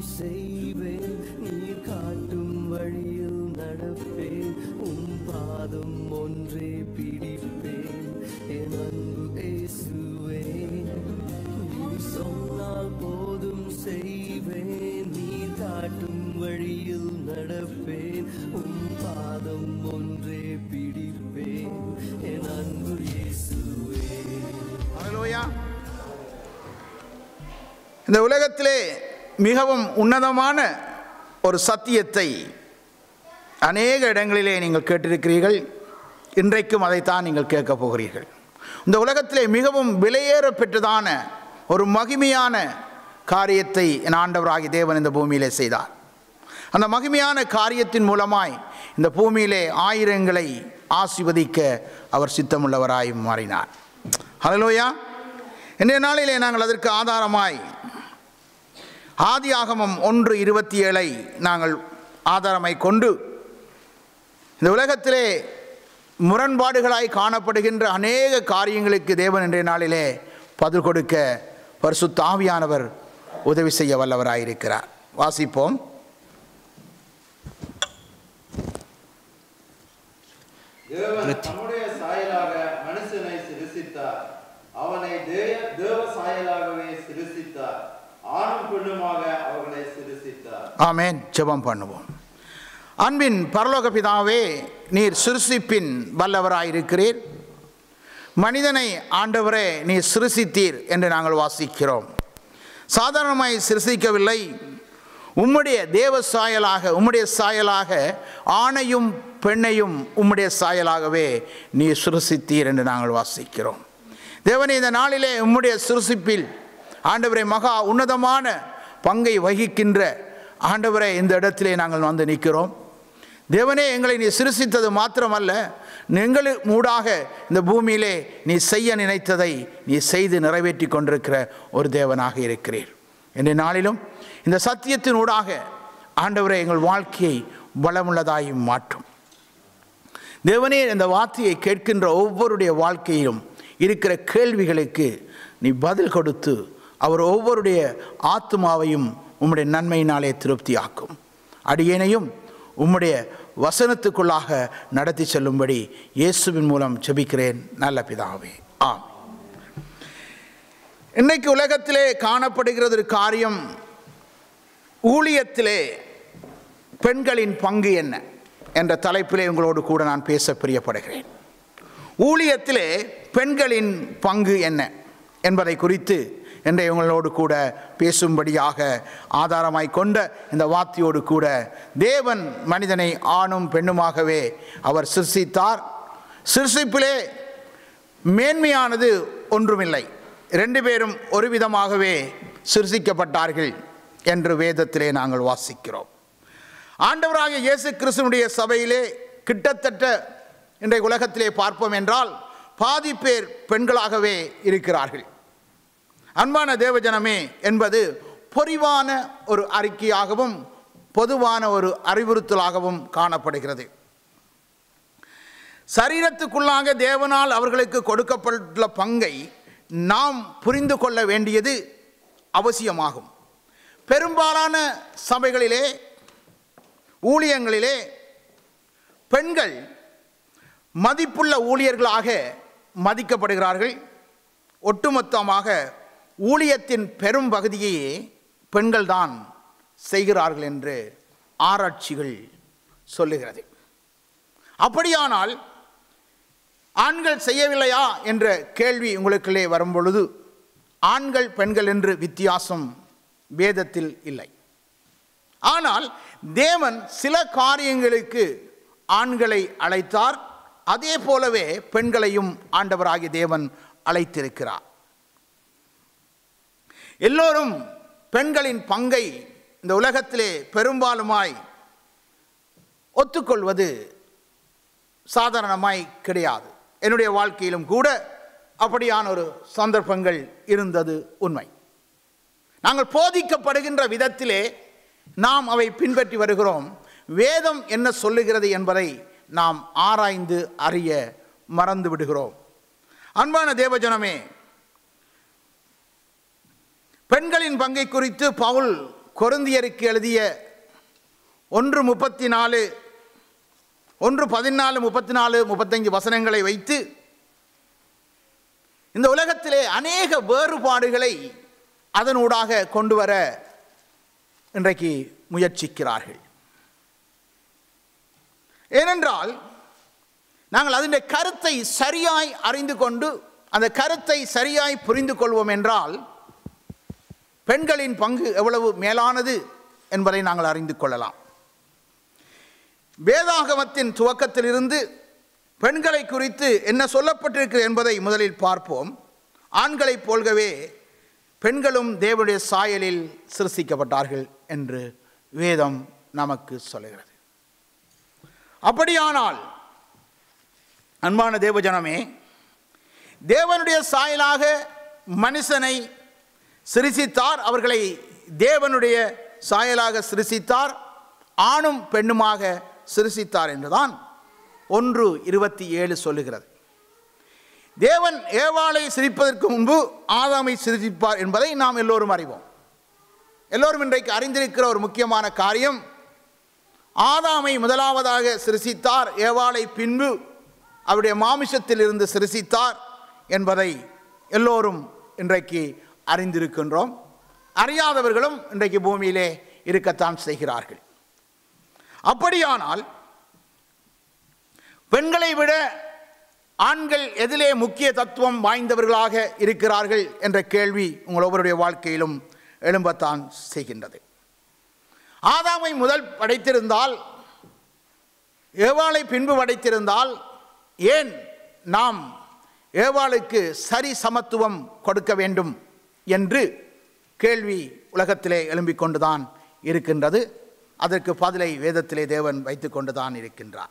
செய்வேன் நீ காட்டும் வழியில் நடப்பேன் உம் பாதம் ஒன்றே பிடிப்பேன் என் அன்பு இயேசுவே நீ சொன்னால் போதும் செய்வேன் நீ காட்டும் வழியில் நடப்பேன் உம் பாதம் ஒன்றே பிடிப்பேன் என் அன்பு இயேசுவே ஹalleluya இந்த உலகத்திலே மிகவும் உன்னதமான ஒரு சத்தியத்தை அநேக இடங்களிலே நீங்கள் கேட்டிருக்கிறீர்கள் இன்றைக்கும் அதைத்தான் நீங்கள் கேட்கப் போகிறீர்கள் இந்த உலகத்திலே மிகவும் விலையேற பெற்றதான ஒரு மகிமையான காரியத்தை என் ஆண்டவராகி தேவன் இந்த பூமியிலே செய்தார் அந்த மகிமையான காரியத்தின் மூலமாய் இந்த பூமியிலே ஆயிரங்களை ஆசிர்வதிக்க அவர் சித்தமுள்ளவராய் மாறினார் ஹalleluya இன்றைய நாளிலே நாங்கள் அதற்கு ஆதாரமாய் ஆதியாகமம் ஒன்று இருபத்தி ஏழை நாங்கள் ஆதாரமாய் கொண்டு இந்த உலகத்திலே முரண்பாடுகளாய் காணப்படுகின்ற அநேக காரியங்களுக்கு தேவன் இன்றைய நாளிலே பதில் கொடுக்க பரிசுத்த ஆவியானவர் உதவி செய்ய வல்லவராயிருக்கிறார் வாசிப்போம் தேவன் நம்முடைய சாயலாக மனுஷனை சிருஷித்தார் அவனை தே- தேவ சாயலாகவே சிருஷித்தார் ஆணும் பெண்ணுமாக அவர்களை சிருஷித்தார் ஆமென் ஜெபம் பண்ணுவோம் அன்பின் பரலோக பிதாவே நீர் சிருஷிப்பின் வல்லவராயிருக்கிறீர் மனிதனை ஆண்டவரே நீர் சிருஷித்தீர் என்று நாங்கள் வாசிக்கிறோம் சாதாரணமாய் சிருஷிக்கவில்லை உம்முடைய தேவ சாயலாக உம்முடைய சாயலாக ஆணையும் பெண்ணையும் உம்முடைய சாயலாகவே நீ சிருஷித்தீர் என்று நாங்கள் வாசிக்கிறோம் தேவனே இந்த நாளிலே உம்முடைய சிருஷிப்பில் ஆண்டவரை மகா உன்னதமான பங்கை வகிக்கின்ற ஆண்டவரை இந்த இடத்திலே நாங்கள் வந்து நிற்கிறோம் தேவனே எங்களை நீ சிருஷித்தது மாத்திரமல்ல எங்களு மூடாக இந்த பூமியிலே நீ செய்ய நினைத்ததை நீ செய்து நிறைவேற்றி கொண்டிருக்கிற ஒரு தேவனாக இருக்கிறீர் இன்றைய நாளிலும் இந்த சத்தியத்தின் ஊடாக ஆண்டவரை எங்கள் வாழ்க்கையை பலமுள்ளதாய் மாற்றும் தேவனே இந்த வார்த்தையை கேட்கின்ற ஒவ்வொருடைய வாழ்க்கையிலும் இருக்கிற கேள்விகளுக்கு நீ பதில் கொடுத்து அவர் ஒவ்வொருடைய ஆத்மாவையும் உம்முடைய நன்மையினாலே திருப்தியாக்கும் அடியேனையும் உம்முடைய வசனத்துக்குள்ளாக நடத்தி செல்லும்படி இயேசுவின் மூலம் ஜெபிக்கிறேன் நல்ல பிதாவே ஆம் இன்னைக்கு உலகத்திலே காணப்படுகிறது ஒரு காரியம் ஊழியத்திலே பெண்களின் பங்கு என்ன என்ற தலைப்பிலே உங்களோடு கூட நான் பேச பிரியப்படுகிறேன் ஊழியத்திலே பெண்களின் பங்கு என்ன என்பதை குறித்து இன்றைய உங்களோடு கூட பேசும்படியாக ஆதாரமாய் கொண்ட இந்த வார்த்தையோடு கூட தேவன் மனிதனை ஆணும் பெண்ணுமாகவே அவர் சிருஷித்தார் சிருஷிப்பிலே மேன்மையானது ஒன்றுமில்லை ரெண்டு பேரும் ஒரு விதமாகவே சிருஷிக்கப்பட்டார்கள் என்று வேதத்திலே நாங்கள் வாசிக்கிறோம் ஆண்டவராகிய இயேசு கிறிஸ்துவனுடைய சபையிலே கிட்டத்தட்ட இன்றைய உலகத்திலே பார்ப்போம் என்றால் பாதி பேர் பெண்களாகவே இருக்கிறார்கள் அன்பான தேவஜனமே என்பது பொறிவான ஒரு அறிக்கையாகவும் பொதுவான ஒரு அறிவுறுத்தலாகவும் காணப்படுகிறது சரீரத்துக்குள்ளாக தேவனால் அவர்களுக்கு கொடுக்கப்பட்டுள்ள பங்கை நாம் புரிந்து கொள்ள வேண்டியது அவசியமாகும் பெரும்பாலான சபைகளிலே ஊழியங்களிலே பெண்கள் மதிப்புள்ள ஊழியர்களாக மதிக்கப்படுகிறார்கள் ஒட்டுமொத்தமாக ஊழியத்தின் பெரும் பகுதியையே பெண்கள்தான் செய்கிறார்கள் என்று ஆராய்ச்சிகள் சொல்லுகிறது அப்படியானால் ஆண்கள் செய்யவில்லையா என்ற கேள்வி உங்களுக்குள்ளே வரும்பொழுது ஆண்கள் பெண்கள் என்று வித்தியாசம் வேதத்தில் இல்லை ஆனால் தேவன் சில காரியங்களுக்கு ஆண்களை அழைத்தார் அதே போலவே பெண்களையும் ஆண்டவராகிய தேவன் அழைத்திருக்கிறார் எல்லோரும் பெண்களின் பங்கை இந்த உலகத்திலே பெரும்பாலுமாய் ஒத்துக்கொள்வது சாதாரணமாய் கிடையாது என்னுடைய வாழ்க்கையிலும் கூட அப்படியான ஒரு சந்தர்ப்பங்கள் இருந்தது உண்மை நாங்கள் போதிக்கப்படுகின்ற விதத்திலே நாம் அவை பின்பற்றி வருகிறோம் வேதம் என்ன சொல்லுகிறது என்பதை நாம் ஆராய்ந்து அறிய மறந்து விடுகிறோம் அன்பான தேவஜனமே பெண்களின் பங்கை குறித்து பவுல் கொருந்தியருக்கு எழுதிய ஒன்று முப்பத்தி நாலு ஒன்று பதினாலு முப்பத்தி நாலு முப்பத்தஞ்சு வசனங்களை வைத்து இந்த உலகத்திலே அநேக வேறுபாடுகளை அதனூடாக கொண்டு வர இன்றைக்கு முயற்சிக்கிறார்கள் ஏனென்றால் நாங்கள் அதனுடைய கருத்தை சரியாய் அறிந்து கொண்டு அந்த கருத்தை சரியாய் புரிந்து கொள்வோம் என்றால் பெண்களின் பங்கு எவ்வளவு மேலானது என்பதை நாங்கள் அறிந்து கொள்ளலாம் வேதாகமத்தின் துவக்கத்திலிருந்து பெண்களை குறித்து என்ன சொல்லப்பட்டிருக்கிறது என்பதை முதலில் பார்ப்போம் ஆண்களைப் போல்கவே பெண்களும் தேவனுடைய சாயலில் சிருஷ்டிக்கப்பட்டார்கள் என்று வேதம் நமக்கு சொல்லுகிறது அப்படியானால் அன்பான தேவஜனமே தேவனுடைய சாயலாக மனுஷனை சிருஷித்தார் அவர்களை தேவனுடைய சாயலாக சிருஷித்தார் ஆணும் பெண்ணுமாக சிருஷித்தார் என்றுதான் ஒன்று இருபத்தி ஏழு சொல்லுகிறது தேவன் ஏவாளை சிரிப்பதற்கு முன்பு ஆதாமை சிரிப்பார் என்பதை நாம் எல்லோரும் அறிவோம் எல்லோரும் இன்றைக்கு அறிந்திருக்கிற ஒரு முக்கியமான காரியம் ஆதாமை முதலாவதாக சிருஷித்தார் ஏவாளை பின்பு அவருடைய மாமிசத்தில் இருந்து சிருஷித்தார் என்பதை எல்லோரும் இன்றைக்கு அறிந்திருக்கின்றோம் அறியாதவர்களும் இன்றைக்கு பூமியிலே இருக்கத்தான் செய்கிறார்கள் அப்படியானால் பெண்களை விட ஆண்கள் எதிலே முக்கிய தத்துவம் வாய்ந்தவர்களாக இருக்கிறார்கள் என்ற கேள்வி உங்கள் ஒவ்வொருடைய வாழ்க்கையிலும் எழும்பத்தான் செய்கின்றது ஆதாமை முதல் படைத்திருந்தால் ஏவாளை பின்பு படைத்திருந்தால் ஏன் நாம் ஏவாளுக்கு சரி சமத்துவம் கொடுக்க வேண்டும் என்று கேள்வி உலகத்திலே எழும்பிக் கொண்டுதான் இருக்கின்றது அதற்கு பதிலை வேதத்திலே தேவன் வைத்துக் கொண்டுதான் இருக்கின்றார்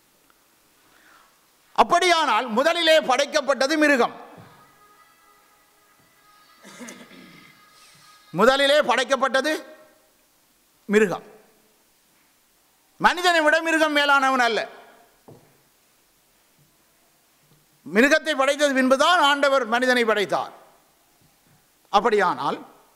அப்படியானால் முதலிலே படைக்கப்பட்டது மிருகம் முதலிலே படைக்கப்பட்டது மிருகம் மனிதனை விட மிருகம் மேலானவன் அல்ல மிருகத்தை படைத்தது பின்புதான் ஆண்டவர் மனிதனை படைத்தார் அப்படியானால்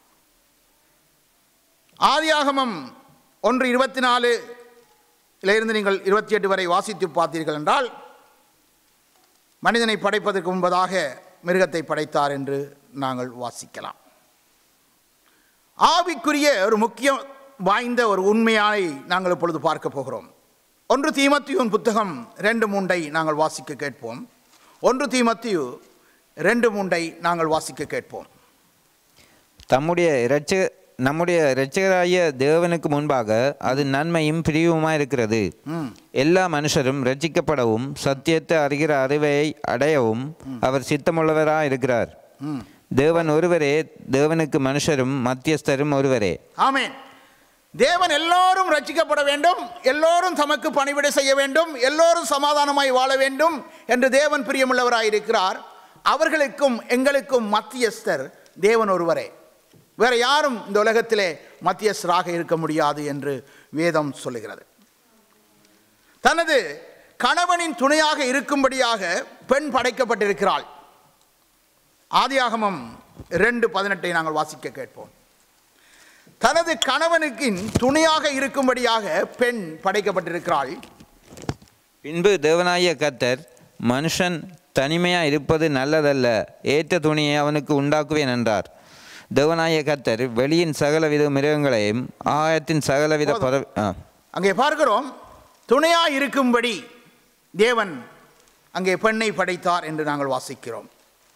ஆதியாகமம் ஒன்று இருபத்தி நாலு இருந்து நீங்கள் இருபத்தி எட்டு வரை வாசித்து பார்த்தீர்கள் என்றால் மனிதனை படைப்பதற்கு முன்பதாக மிருகத்தை படைத்தார் என்று நாங்கள் வாசிக்கலாம் ஆவிக்குரிய ஒரு முக்கியம் வாய்ந்த ஒரு உண்மையானை நாங்கள் இப்பொழுது பார்க்க போகிறோம் ஒன்று தீமத்தியுன் புத்தகம் ரெண்டு மூண்டை நாங்கள் வாசிக்க கேட்போம் ஒன்று தீமத்தியு ரெண்டு மூண்டை நாங்கள் வாசிக்க கேட்போம் தம்முடைய இரட்ச நம்முடைய இரட்சகராகிய தேவனுக்கு முன்பாக அது நன்மையும் பிரிவுமாய் இருக்கிறது எல்லா மனுஷரும் ரட்சிக்கப்படவும் சத்தியத்தை அறிகிற அறிவை அடையவும் அவர் சித்தமுள்ளவராய் இருக்கிறார் தேவன் ஒருவரே தேவனுக்கு மனுஷரும் மத்தியஸ்தரும் ஒருவரே ஆமென் தேவன் எல்லோரும் ரட்சிக்கப்பட வேண்டும் எல்லோரும் தமக்கு பணிவிடை செய்ய வேண்டும் எல்லோரும் சமாதானமாய் வாழ வேண்டும் என்று தேவன் பிரியமுள்ளவராய் இருக்கிறார் அவர்களுக்கும் எங்களுக்கும் மத்தியஸ்தர் தேவன் ஒருவரே வேற யாரும் இந்த உலகத்திலே மத்தியஸ்தராக இருக்க முடியாது என்று வேதம் சொல்லுகிறது தனது கணவனின் துணையாக இருக்கும்படியாக பெண் படைக்கப்பட்டிருக்கிறாள் ஆதியாகமம் ரெண்டு பதினெட்டை நாங்கள் வாசிக்க கேட்போம் தனது கணவனுக்கின் துணையாக இருக்கும்படியாக பெண் படைக்கப்பட்டிருக்கிறாள் பின்பு தேவனாகிய கர்த்தர் மனுஷன் தனிமையாக இருப்பது நல்லதல்ல ஏற்ற துணியை அவனுக்கு உண்டாக்குவேன் என்றார் தேவனாகிய கர்த்தர் வெளியின் சகலவித மிருகங்களையும் ஆகாயத்தின் சகலவித பற ஆ அங்கே பார்க்கிறோம் துணையாக இருக்கும்படி தேவன் அங்கே பெண்ணை படைத்தார் என்று நாங்கள் வாசிக்கிறோம்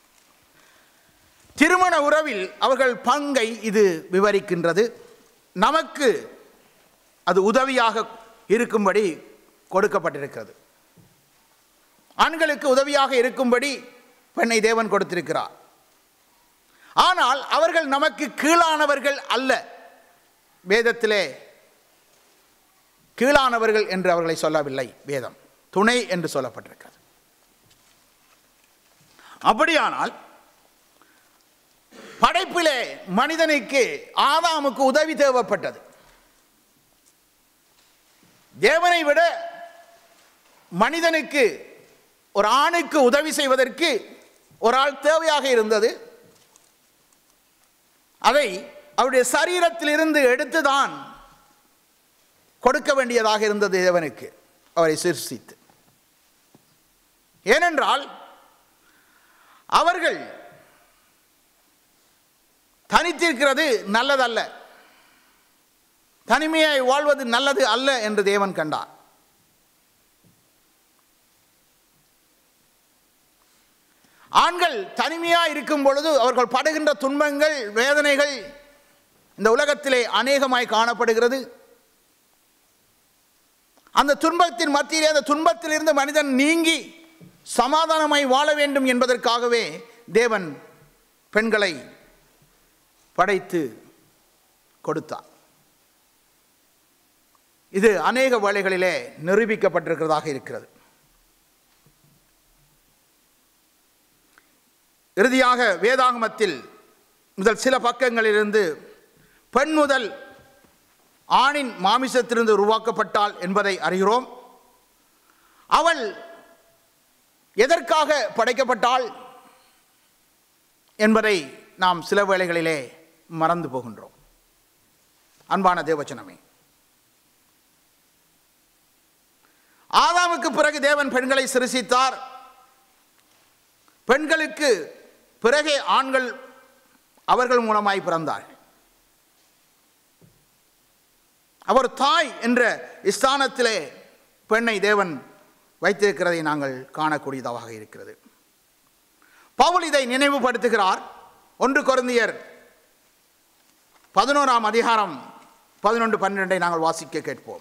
திருமண உறவில் அவர்கள் பங்கை இது விவரிக்கின்றது நமக்கு அது உதவியாக இருக்கும்படி கொடுக்கப்பட்டிருக்கிறது ஆண்களுக்கு உதவியாக இருக்கும்படி பெண்ணை தேவன் கொடுத்திருக்கிறார் ஆனால் அவர்கள் நமக்கு கீழானவர்கள் அல்ல வேதத்திலே கீழானவர்கள் என்று அவர்களை சொல்லவில்லை வேதம் துணை என்று சொல்லப்பட்டிருக்கிறது அப்படியானால் படைப்பிலே மனிதனுக்கு ஆதாமுக்கு உதவி தேவைப்பட்டது தேவனை விட மனிதனுக்கு ஒரு ஆணுக்கு உதவி செய்வதற்கு ஒரு ஆள் தேவையாக இருந்தது அதை அவருடைய சரீரத்திலிருந்து எடுத்துதான் கொடுக்க வேண்டியதாக இருந்தது தேவனுக்கு அவரை சிருஷ்டித்து ஏனென்றால் அவர்கள் தனித்திருக்கிறது நல்லதல்ல தனிமையாய் வாழ்வது நல்லது அல்ல என்று தேவன் கண்டார் ஆண்கள் தனிமையாக இருக்கும் பொழுது அவர்கள் படுகின்ற துன்பங்கள் வேதனைகள் இந்த உலகத்திலே அநேகமாய் காணப்படுகிறது அந்த துன்பத்தின் மத்தியிலே அந்த துன்பத்திலிருந்து மனிதன் நீங்கி சமாதானமாய் வாழ வேண்டும் என்பதற்காகவே தேவன் பெண்களை படைத்து கொடுத்தார் இது அநேக வேளைகளிலே நிரூபிக்கப்பட்டிருக்கிறதாக இருக்கிறது இறுதியாக வேதாகமத்தில் முதல் சில பக்கங்களிலிருந்து பெண் முதல் ஆணின் மாமிசத்திலிருந்து உருவாக்கப்பட்டாள் என்பதை அறிகிறோம் அவள் எதற்காக படைக்கப்பட்டாள் என்பதை நாம் சில வேளைகளிலே மறந்து போகின்றோம் அன்பான தேவச்சனமே ஆதாமுக்கு பிறகு தேவன் பெண்களை சிருஷித்தார் பெண்களுக்கு பிறகே ஆண்கள் அவர்கள் மூலமாய் பிறந்தார்கள் அவர் தாய் என்ற ஸ்தானத்திலே பெண்ணை தேவன் வைத்திருக்கிறதை நாங்கள் காணக்கூடியதாக இருக்கிறது பவுல் இதை நினைவுபடுத்துகிறார் ஒன்று கொருந்தியர் பதினோராம் அதிகாரம் பதினொன்று பன்னிரெண்டை நாங்கள் வாசிக்க கேட்போம்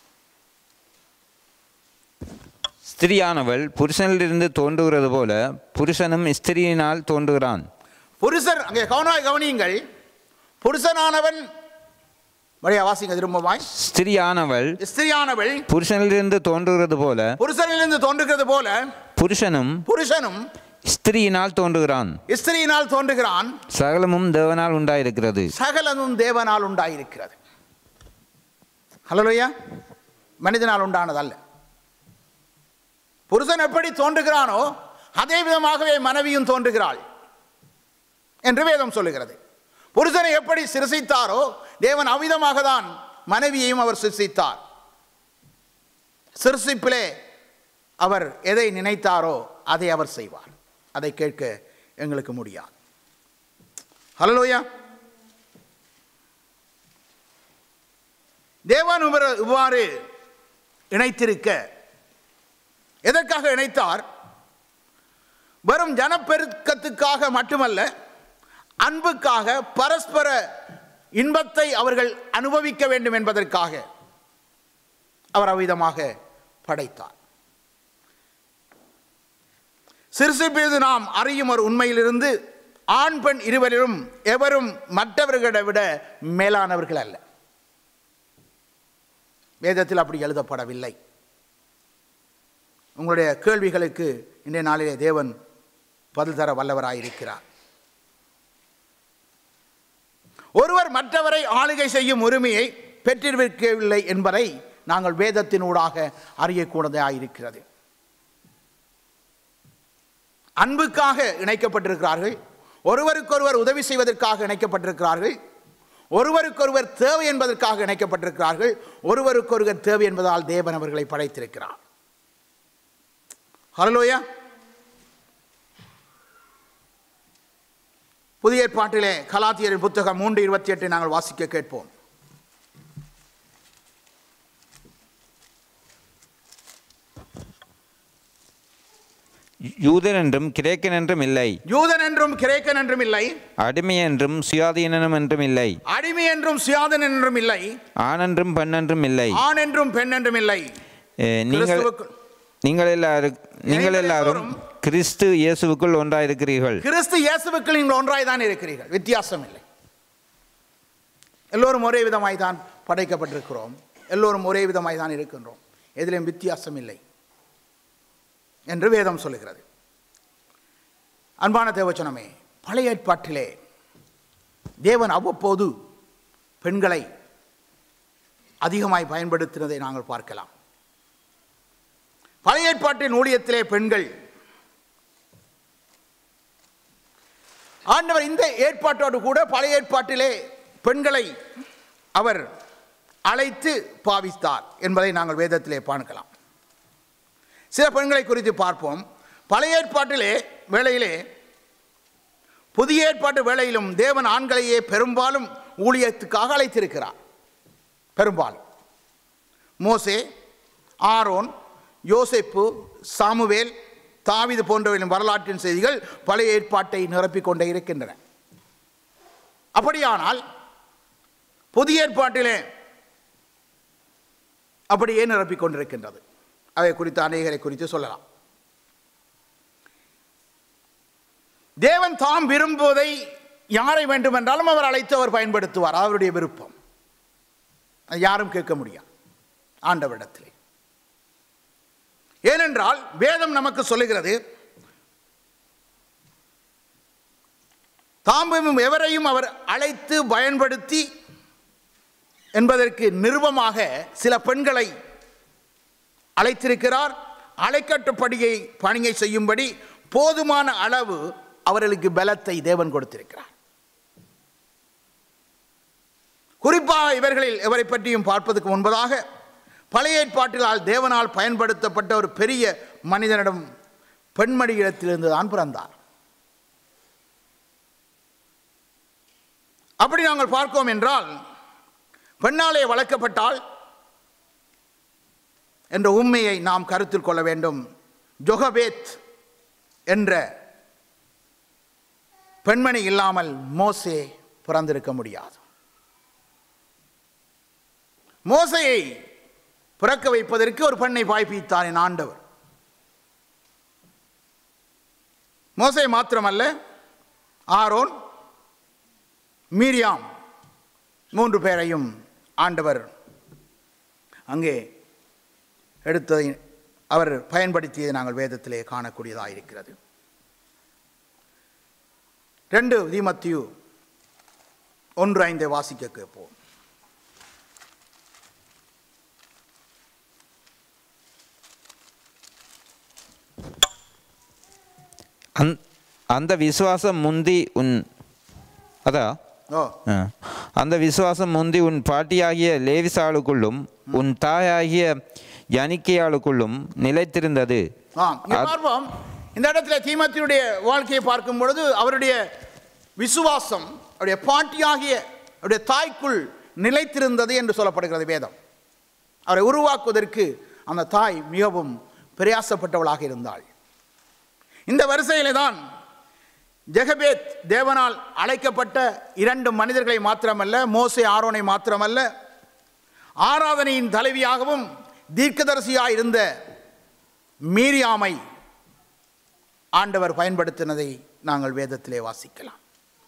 ஸ்திரியானவள் புருஷனிலிருந்து தோன்றுகிறது போல புருஷனும் ஸ்திரியினால் தோன்றுகிறான் புருஷர் அங்கே கவனமாய் கவனியுங்கள் புருஷனானவன் வழியா வாசிங்க திரும்பமாய் ஸ்திரியானவள் ஸ்திரியானவள் புருஷனிலிருந்து தோன்றுகிறது போல புருஷனிலிருந்து தோன்றுகிறது போல புருஷனும் புருஷனும் ஸ்திரியினால் தோன்றுகிறான் ஸ்திரியினால் தோன்றுகிறான் சகலமும் தேவனால் உண்டாயிருக்கிறது சகலமும் தேவனால் உண்டாயிருக்கிறது ஹலோயா மனிதனால் உண்டானதல்ல புருஷன் எப்படி தோன்றுகிறானோ அதே விதமாகவே மனைவியும் தோன்றுகிறாள் என்று வேதம் சொல்லுகிறது புருஷனை எப்படி சிருஷித்தாரோ தேவன் அவ்விதமாக தான் மனைவியையும் அவர் சிருஷித்தார் சிருஷிப்பிலே அவர் எதை நினைத்தாரோ அதை அவர் செய்வார் அதை கேட்க எங்களுக்கு முடியாது ஹலோயா தேவன் இவர் இவ்வாறு இணைத்திருக்க எதற்காக இணைத்தார் வெறும் ஜனப்பெருக்கத்துக்காக மட்டுமல்ல அன்புக்காக பரஸ்பர இன்பத்தை அவர்கள் அனுபவிக்க வேண்டும் என்பதற்காக அவர் அவ்விதமாக படைத்தார் சிறுசிப்பீது நாம் அறியும் ஒரு உண்மையிலிருந்து ஆண் பெண் இருவரிலும் எவரும் மற்றவர்களை விட மேலானவர்கள் அல்ல வேதத்தில் அப்படி எழுதப்படவில்லை உங்களுடைய கேள்விகளுக்கு இன்றைய நாளிலே தேவன் பதில் தர வல்லவராயிருக்கிறார் ஒருவர் மற்றவரை ஆளுகை செய்யும் உரிமையை பெற்றிருக்கவில்லை என்பதை நாங்கள் வேதத்தினூடாக அறியக்கூடதாயிருக்கிறது அன்புக்காக இணைக்கப்பட்டிருக்கிறார்கள் ஒருவருக்கொருவர் உதவி செய்வதற்காக இணைக்கப்பட்டிருக்கிறார்கள் ஒருவருக்கொருவர் தேவை என்பதற்காக இணைக்கப்பட்டிருக்கிறார்கள் ஒருவருக்கொருவர் தேவை என்பதால் தேவன் அவர்களை படைத்திருக்கிறார் ஹலலோயா புதிய ஏற்பாட்டிலே கலாத்தியரின் புத்தகம் மூன்று இருபத்தி எட்டை நாங்கள் வாசிக்க கேட்போம் யூதன் என்றும் கிரேக்கன் என்றும் இல்லை யூதன் என்றும் கிரேக்கன் என்றும் இல்லை அடிமை என்றும் சுயாதீனம் என்றும் இல்லை அடிமை என்றும் சுயாதன் என்றும் இல்லை ஆணென்றும் பெண்ணென்றும் இல்லை ஆண் என்றும் பெண் என்றும் இல்லை ஏ, நீங்கள் கிறிஸ்துவுக்குள் நீங்கள் எல்லாரும் நீங்கள் நீங்கள் எல்லாரும் எல்லோரும் கிறிஸ்து இயேசுவுக்குள் ஒன்றாயிருக்கிறீர்கள் கிறிஸ்து இயேசுவுக்குள் நீங்கள் ஒன்றாய் தான் இருக்கிறீர்கள் வித்தியாசம் இல்லை எல்லோரும் ஒரே விதமாய் தான் படைக்கப்பட்டிருக்கிறோம் எல்லோரும் ஒரே விதமாய் தான் இருக்கின்றோம் எதிலும் வித்தியாசம் இல்லை என்று வேதம் சொல்லுகிறது அன்பான தேவச்சனமே பழைய ஏற்பாட்டிலே தேவன் அவ்வப்போது பெண்களை அதிகமாய் பயன்படுத்தினதை நாங்கள் பார்க்கலாம் பழைய ஏற்பாட்டின் ஊழியத்திலே பெண்கள் ஆண்டவர் இந்த ஏற்பாட்டோடு கூட பழைய ஏற்பாட்டிலே பெண்களை அவர் அழைத்து பாவித்தார் என்பதை நாங்கள் வேதத்திலே பார்க்கலாம் சில பெண்களை குறித்து பார்ப்போம் பழைய ஏற்பாட்டிலே வேளையிலே புதிய ஏற்பாட்டு வேளையிலும் தேவன் ஆண்களையே பெரும்பாலும் ஊழியத்துக்காக அழைத்திருக்கிறார் பெரும்பாலும் மோசே ஆரோன் யோசேப்பு சாமுவேல் தாவீது போன்றவர்களின் வரலாற்றின் செய்திகள் பழைய ஏற்பாட்டை நிரப்பிக் கொண்டே இருக்கின்றன அப்படியானால் புதிய ஏற்பாட்டிலே அப்படியே நிரப்பிக் கொண்டிருக்கின்றது அதை குறித்து அநேகரை குறித்து சொல்லலாம் தேவன் தாம் விரும்புவதை யாரை வேண்டுமென்றாலும் அவர் அழைத்து அவர் பயன்படுத்துவார் அவருடைய விருப்பம் அது யாரும் கேட்க முடியாது ஆண்டவரிடத்திலே ஏனென்றால் வேதம் நமக்கு சொல்லுகிறது தாம்பும் எவரையும் அவர் அழைத்து பயன்படுத்தி என்பதற்கு நிருபமாக சில பெண்களை அழைத்திருக்கிறார் அழைக்கட்டுப்படியை பணியை செய்யும்படி போதுமான அளவு அவர்களுக்கு பலத்தை தேவன் கொடுத்திருக்கிறார் குறிப்பாக இவர்களில் எவரை பற்றியும் பார்ப்பதற்கு முன்பதாக பழைய ஏற்பாட்டிலால் தேவனால் பயன்படுத்தப்பட்ட ஒரு பெரிய மனிதனிடம் பெண்மணி இடத்திலிருந்து தான் பிறந்தார் அப்படி நாங்கள் பார்க்கோம் என்றால் பெண்ணாலே வளர்க்கப்பட்டால் என்ற உண்மையை நாம் கருத்தில் கொள்ள வேண்டும் ஜொகபேத் என்ற பெண்மணி இல்லாமல் மோசே பிறந்திருக்க முடியாது மோசையை பிறக்க வைப்பதற்கு ஒரு பெண்ணை வாய்ப்பித்தார் என் ஆண்டவர் மோசை மாத்திரமல்ல ஆரோன் மீரியாம் மூன்று பேரையும் ஆண்டவர் அங்கே எடுத்ததை அவர் பயன்படுத்தியதை நாங்கள் வேதத்திலே காணக்கூடியதாக இருக்கிறது ரெண்டு தீமத்தியு ஒன்று ஐந்தை வாசிக்க கேட்போம் அந் அந்த விசுவாசம் முந்தி உன் அதா ஓ ஆ. அந்த விசுவாசம் முந்தி உன் பாட்டியாகிய லேவிசாளுக்குள்ளும் உன் தாயாகிய யனிக்கையாளுக்குள்ளும் நிலைத்திருந்தது ஆம் இங்கே பார்ப்போம் இந்த இடத்துல தீமத்தியுடைய வாழ்க்கையை பார்க்கும் பொழுது அவருடைய விசுவாசம் அவருடைய பாட்டியாகிய அவருடைய தாய்க்குள் நிலைத்திருந்தது என்று சொல்லப்படுகிறது வேதம் அவரை உருவாக்குவதற்கு அந்த தாய் மிகவும் பிரயாசப்பட்டவளாக இருந்தாள் இந்த வரிசையிலே தான் ஜெகபேத் தேவனால் அழைக்கப்பட்ட இரண்டு மனிதர்களை மாத்திரமல்ல மோசே ஆரோனை மாத்திரமல்ல ஆராதனையின் தலைவியாகவும் தீர்க்கதரிசியாய் இருந்த மீரியாமை ஆண்டவர் பயன்படுத்தினதை நாங்கள் வேதத்திலே வாசிக்கலாம்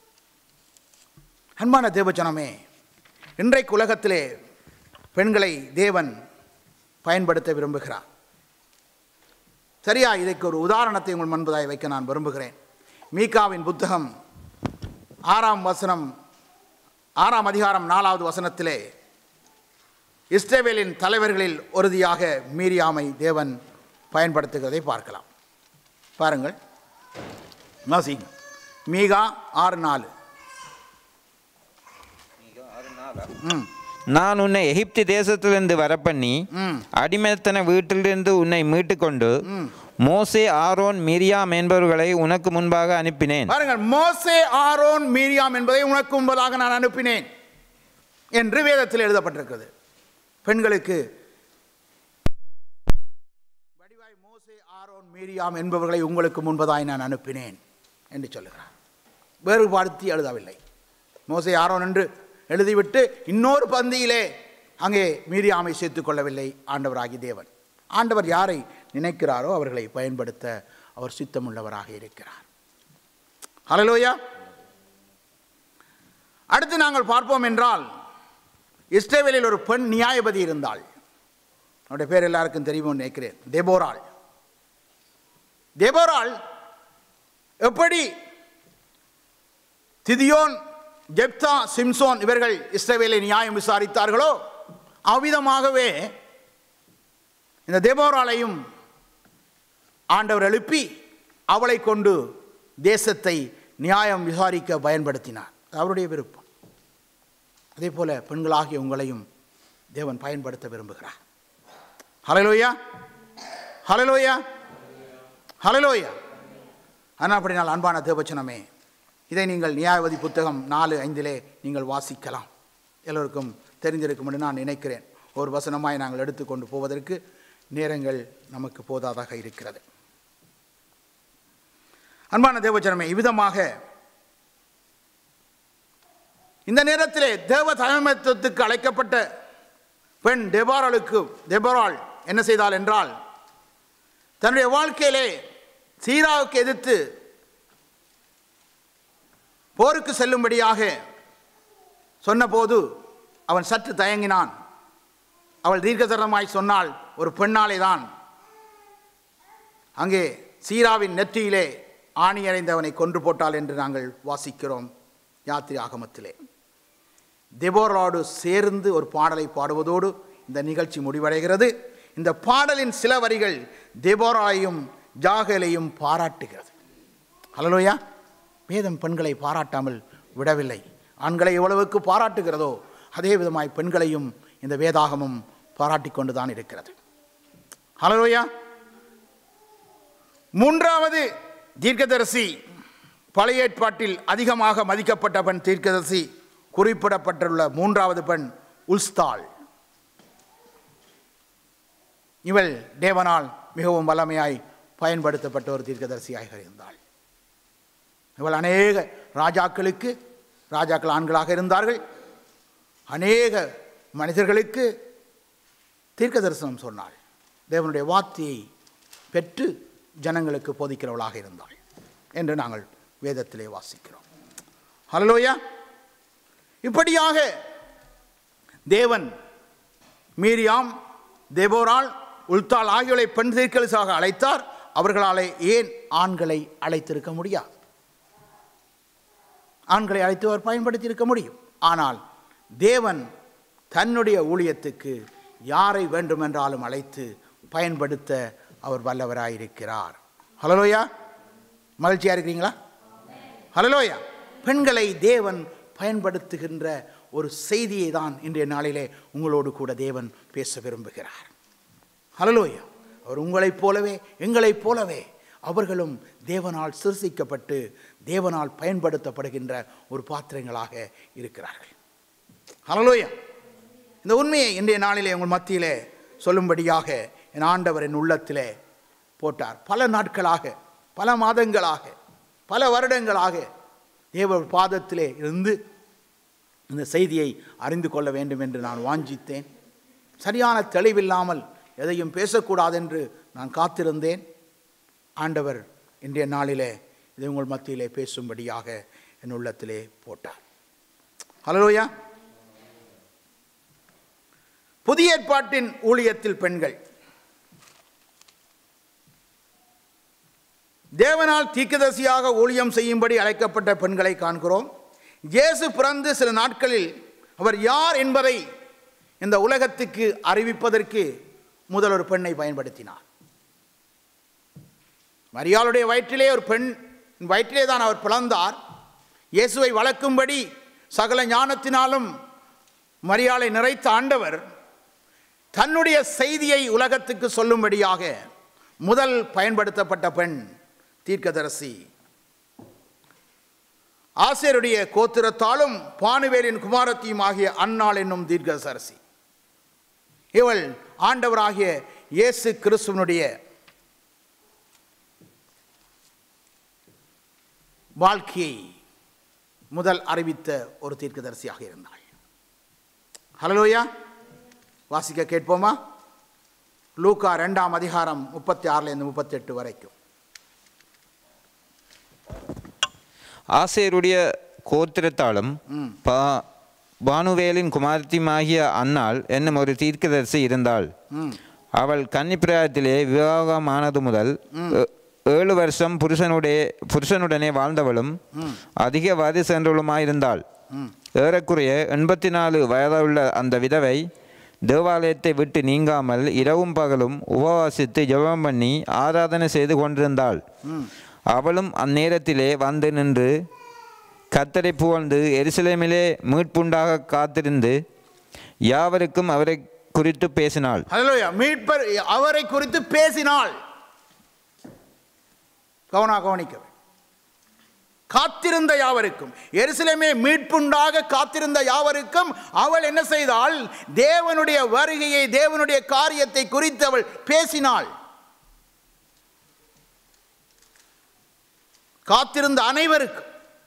அன்பான தேவஜனமே இன்றைக்கு உலகத்திலே பெண்களை தேவன் பயன்படுத்த விரும்புகிறார் சரியா இதற்கு ஒரு உதாரணத்தை உங்கள் முன்பதாய் வைக்க நான் விரும்புகிறேன் மீகாவின் புத்தகம் ஆறாம் வசனம் ஆறாம் அதிகாரம் நாலாவது வசனத்திலே இஸ்ரேவேலின் தலைவர்களில் உறுதியாக மீரியாமை தேவன் பயன்படுத்துகிறதை பார்க்கலாம் பாருங்கள் வாசிங்க மீகா ஆறு நாலு ம் நான் உன்னை எகிப்து தேசத்திலிருந்து வரப்பண்ணி ம். அடிமைத்தன வீட்டிலிருந்து உன்னை மீட்டுக்கொண்டு மோசே ஆரோன் மிரியாம் என்பவர்களை உனக்கு முன்பாக அனுப்பினேன் பாருங்கள் மோசே ஆரோன் மீரியாம் என்பதை உனக்கு முன்பதாக நான் அனுப்பினேன் என்று வேதத்தில் எழுதப்பட்டிருக்கிறது பெண்களுக்கு வடிவாய் மோசே ஆரோன் மீரியாம் என்பவர்களை உங்களுக்கு முன்பதாய் நான் அனுப்பினேன் என்று சொல்லுகிறார் வேறுபடுத்தி எழுதவில்லை மோசே ஆரோன் என்று எழுதிவிட்டு இன்னொரு பந்தியிலே அங்கே மீரியாமை சேர்த்துக் கொள்ளவில்லை ஆண்டவராகி தேவன் ஆண்டவர் யாரை நினைக்கிறாரோ அவர்களை பயன்படுத்த அவர் சித்தமுள்ளவராக இருக்கிறார் ஹalleluya அடுத்து நாங்கள் பார்ப்போம் என்றால் இஸ்ரேவேலில் ஒரு பெண் நியாயபதி இருந்தாள் அவருடைய பேர் எல்லாருக்கும் தெரியுமோ நினைக்கிறேன் தேபோராள் தேபோராள் எப்படி திதியோன் ஜெப்தா சிம்சோன் இவர்கள் இஸ்ரவேலை நியாயம் விசாரித்தார்களோ அவ்விதமாகவே இந்த தேபோராளையும் ஆண்டவர் எழுப்பி அவளை கொண்டு தேசத்தை நியாயம் விசாரிக்க பயன்படுத்தினார் அது அவருடைய விருப்பம் அதே போல பெண்களாகிய உங்களையும் தேவன் பயன்படுத்த விரும்புகிறார் ஹலலோயா ஹலலோயா ஹலலோயா ஆனால் அப்படினால் அன்பான தேவச்சனமே இதை நீங்கள் நியாயவதி புத்தகம் நாலு ஐந்திலே நீங்கள் வாசிக்கலாம் எல்லோருக்கும் தெரிந்திருக்கும் என்று நான் நினைக்கிறேன் ஒரு வசனமாய் நாங்கள் எடுத்துக்கொண்டு போவதற்கு நேரங்கள் நமக்கு போதாதாக இருக்கிறது அன்பான தேவச்சனமே இவ்விதமாக இந்த நேரத்திலே தேவ தலைமைத்துவத்துக்கு அழைக்கப்பட்ட பெண் டெபாராளுக்கு டெபராள் என்ன செய்தாள் என்றால் தன்னுடைய வாழ்க்கையிலே சீராவுக்கு எதிர்த்து போருக்கு செல்லும்படியாக சொன்னபோது அவன் சற்று தயங்கினான் அவள் தீர்க்கதரமாய் சொன்னால் ஒரு பெண்ணாலே தான் அங்கே சீராவின் நெற்றியிலே ஆணி அறைந்தவனை கொன்று போட்டாள் என்று நாங்கள் வாசிக்கிறோம் யாத்திரை ஆகமத்திலே தெபோரோடு சேர்ந்து ஒரு பாடலை பாடுவதோடு இந்த நிகழ்ச்சி முடிவடைகிறது இந்த பாடலின் சில வரிகள் தெபோராயும் ஜாகலையும் பாராட்டுகிறது ஹலலோயா வேதம் பெண்களை பாராட்டாமல் விடவில்லை ஆண்களை எவ்வளவுக்கு பாராட்டுகிறதோ அதே விதமாய் பெண்களையும் இந்த வேதாகமும் பாராட்டிக் கொண்டு தான் இருக்கிறது ஹலலோயா மூன்றாவது தீர்க்கதரிசி பழைய ஏற்பாட்டில் அதிகமாக மதிக்கப்பட்ட பெண் தீர்க்கதரிசி குறிப்பிடப்பட்டுள்ள மூன்றாவது பெண் உல்ஸ்தாள் இவள் தேவனால் மிகவும் வல்லமையாய் பயன்படுத்தப்பட்ட ஒரு தீர்க்கதரிசியாக இருந்தாள் இவள் அநேக ராஜாக்களுக்கு ராஜாக்கள் ஆண்களாக இருந்தார்கள் அநேக மனிதர்களுக்கு தீர்க்க தரிசனம் சொன்னாள் தேவனுடைய வார்த்தையை பெற்று ஜனங்களுக்கு போதிக்கிறவளாக இருந்தாள் என்று நாங்கள் வேதத்திலே வாசிக்கிறோம் ஹலலோயா இப்படியாக தேவன் மீரியாம் தேவோரால் உள்தாள் ஆகியோரை பெண் தீர்க்கலிசாக அழைத்தார் அவர்களாலே ஏன் ஆண்களை அழைத்திருக்க முடியாது ஆண்களை அழைத்து அவர் பயன்படுத்தி இருக்க முடியும் ஆனால் தேவன் தன்னுடைய ஊழியத்துக்கு யாரை வேண்டுமென்றாலும் அழைத்து பயன்படுத்த அவர் வல்லவராயிருக்கிறார் ஹலலோயா மகிழ்ச்சியாக இருக்கிறீங்களா ஹலலோயா பெண்களை தேவன் பயன்படுத்துகின்ற ஒரு செய்தியை தான் இன்றைய நாளிலே உங்களோடு கூட தேவன் பேச விரும்புகிறார் ஹலலோயா அவர் உங்களைப் போலவே எங்களைப் போலவே அவர்களும் தேவனால் சிருஷிக்கப்பட்டு தேவனால் பயன்படுத்தப்படுகின்ற ஒரு பாத்திரங்களாக இருக்கிறார்கள் ஹலலோயா இந்த உண்மையை இன்றைய நாளிலே உங்கள் மத்தியிலே சொல்லும்படியாக என் ஆண்டவர் என் உள்ளத்திலே போட்டார் பல நாட்களாக பல மாதங்களாக பல வருடங்களாக தேவ பாதத்திலே இருந்து இந்த செய்தியை அறிந்து கொள்ள வேண்டும் என்று நான் வாஞ்சித்தேன் சரியான தெளிவில்லாமல் எதையும் பேசக்கூடாது என்று நான் காத்திருந்தேன் ஆண்டவர் இன்றைய நாளிலே இதை உங்கள் மத்தியிலே பேசும்படியாக என் உள்ளத்திலே போட்டார் ஹலோயா புதிய ஏற்பாட்டின் ஊழியத்தில் பெண்கள் தேவனால் தீர்க்கதரிசியாக ஊழியம் செய்யும்படி அழைக்கப்பட்ட பெண்களை காண்கிறோம் இயேசு பிறந்து சில நாட்களில் அவர் யார் என்பதை இந்த உலகத்துக்கு அறிவிப்பதற்கு முதல் ஒரு பெண்ணை பயன்படுத்தினார் மரியாளுடைய வயிற்றிலே ஒரு பெண் வயிற்றிலே தான் அவர் பிளந்தார் இயேசுவை வளர்க்கும்படி சகல ஞானத்தினாலும் மரியாளை நிறைத்த ஆண்டவர் தன்னுடைய செய்தியை உலகத்துக்கு சொல்லும்படியாக முதல் பயன்படுத்தப்பட்ட பெண் தீர்க்கதரிசி ஆசிரியருடைய கோத்திரத்தாலும் பானுவேலின் குமாரத்தியும் ஆகிய அன்னாள் என்னும் தீர்க்கதரிசி இவள் ஆண்டவராகிய இயேசு கிறிஸ்துவனுடைய வாழ்க்கையை முதல் அறிவித்த ஒரு தீர்க்கதரிசியாக இருந்தாள் ஹலலோயா வாசிக்க கேட்போமா லூக்கா ரெண்டாம் அதிகாரம் முப்பத்தி ஆறுலேருந்து முப்பத்தெட்டு வரைக்கும் ஆசேருடைய கோத்திரத்தாலும் பா பானுவேலின் குமாரத்தியுமாகிய அன்னாள் என்னும் ஒரு தீர்க்கதரிசி இருந்தாள் அவள் கன்னிப்பிராயத்திலே விவாகமானது முதல் ஏ- ஏழு வருஷம் புருஷனுடைய புருஷனுடனே வாழ்ந்தவளும் அதிக வயது சென்றவளுமாயிருந்தாள் ஏறக்குறைய எண்பத்தி நாலு வயதுள்ள அந்த விதவை தேவாலயத்தை விட்டு நீங்காமல் இரவும் பகலும் உபவாசித்து ஜெபம் பண்ணி ஆராதனை செய்து கொண்டிருந்தாள் அவளும் அந்நேரத்திலே வந்து நின்று கத்தரை புகழ்ந்து எருசலேமிலே மீட்புண்டாக காத்திருந்து யாவருக்கும் அவரை குறித்து பேசினாள் ஹalleluya மீட்பர் அவரை குறித்து பேசினாள் கவனா கவனிக்க வேண்டும். காத்திருந்த யாவருக்கும் எருசலேமே மீட்புண்டாக காத்திருந்த யாவருக்கும் அவள் என்ன செய்தாள் தேவனுடைய வருகையை தேவனுடைய காரியத்தை குறித்து அவள் பேசினாள் காத்திருந்த அனைவருக்கும்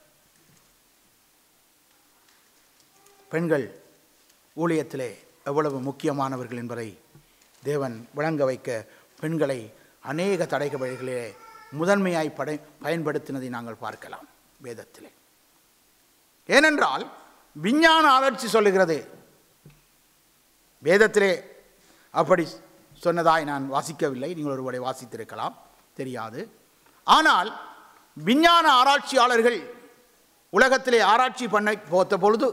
பெண்கள் ஊழியத்திலே எவ்வளவு முக்கியமானவர்கள் என்பதை தேவன் விளங்க வைக்க பெண்களை அநேக தடைக வழிகளிலே முதன்மையாய் படை பயன்படுத்தினதை நாங்கள் பார்க்கலாம் வேதத்திலே ஏனென்றால் விஞ்ஞான ஆராய்ச்சி சொல்லுகிறது வேதத்திலே அப்படி சொன்னதாய் நான் வாசிக்கவில்லை நீங்கள் ஒருவரை வாசித்திருக்கலாம் தெரியாது ஆனால் விஞ்ஞான ஆராய்ச்சியாளர்கள் உலகத்திலே ஆராய்ச்சி பண்ண போத்த பொழுது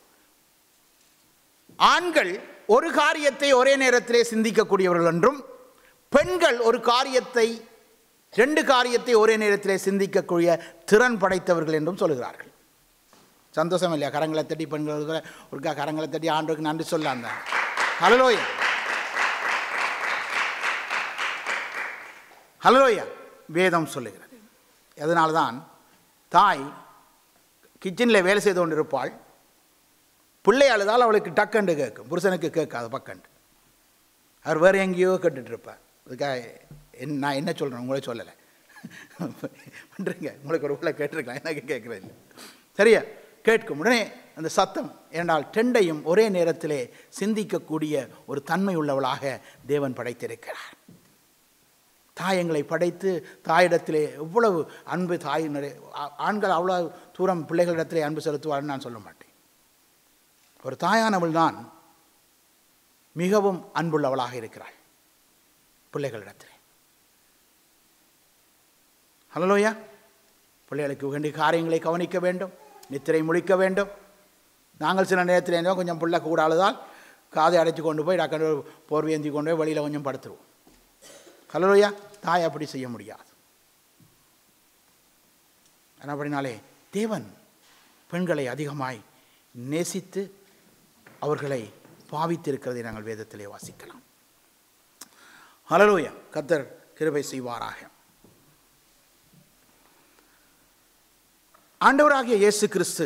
ஆண்கள் ஒரு காரியத்தை ஒரே நேரத்திலே சிந்திக்கக்கூடியவர்கள் என்றும் பெண்கள் ஒரு காரியத்தை ரெண்டு காரியத்தை ஒரே நேரத்திலே சிந்திக்கக்கூடிய திறன் படைத்தவர்கள் என்றும் சொல்கிறார்கள் சந்தோஷம் இல்லையா கரங்களை தட்டி பெண்கள் ஒருக்கா கரங்களை தட்டி ஆண்டுக்கு நன்றி சொல்ல அந்த ஹலலோயா ஹலலோயா வேதம் சொல்லுகிறது அதனால தான் தாய் கிச்சனில் வேலை செய்து கொண்டிருப்பாள் பிள்ளை அழுதால் அவளுக்கு டக்கண்டு கேட்கும் புருஷனுக்கு கேட்காது பக்கண்டு அவர் வேறு எங்கேயோ கேட்டுட்டு இருப்பார் அதுக்காக என் நான் என்ன சொல்கிறேன் உங்களே சொல்லலை பண்ணுறீங்க உங்களுக்கு ஒரு வேலை கேட்டிருக்கலாம் எனக்கு கேட்குறது இல்லை சரியா கேட்கும் உடனே அந்த சத்தம் ஏனால் டெண்டையும் ஒரே நேரத்திலே சிந்திக்கக்கூடிய ஒரு தன்மை உள்ளவளாக தேவன் படைத்திருக்கிறார் தாயங்களை படைத்து தாயிடத்திலே எவ்வளவு அன்பு தாய் நிறைய ஆ- ஆண்கள் அவ்வளோ தூரம் பிள்ளைகளிடத்திலே அன்பு செலுத்துவார்னு நான் சொல்ல மாட்டேன் ஒரு தாயானவள் தான் மிகவும் அன்புள்ளவளாக இருக்கிறாள் பிள்ளைகளிடத்திலே ஹலோயா பிள்ளைகளுக்கு வேண்டிய காரியங்களை கவனிக்க வேண்டும் நித்திரை முழிக்க வேண்டும் நாங்கள் சில நேரத்தில் என்ன கொஞ்சம் பிள்ளை கூட அழுதால் காதை அடைச்சி கொண்டு போய் டக்குனு போர்வேந்தி கொண்டு போய் வெளியில் கொஞ்சம் படுத்துருவோம் ஹலோயா தாய் அப்படி செய்ய முடியாது ஆனால் அப்படினாலே தேவன் பெண்களை அதிகமாய் நேசித்து அவர்களை பாவித்திருக்கிறதை நாங்கள் வேதத்திலே வாசிக்கலாம் ஹலலூயா கத்தர் கிருபை செய்வாராக ஆண்டவராகிய இயேசு கிறிஸ்து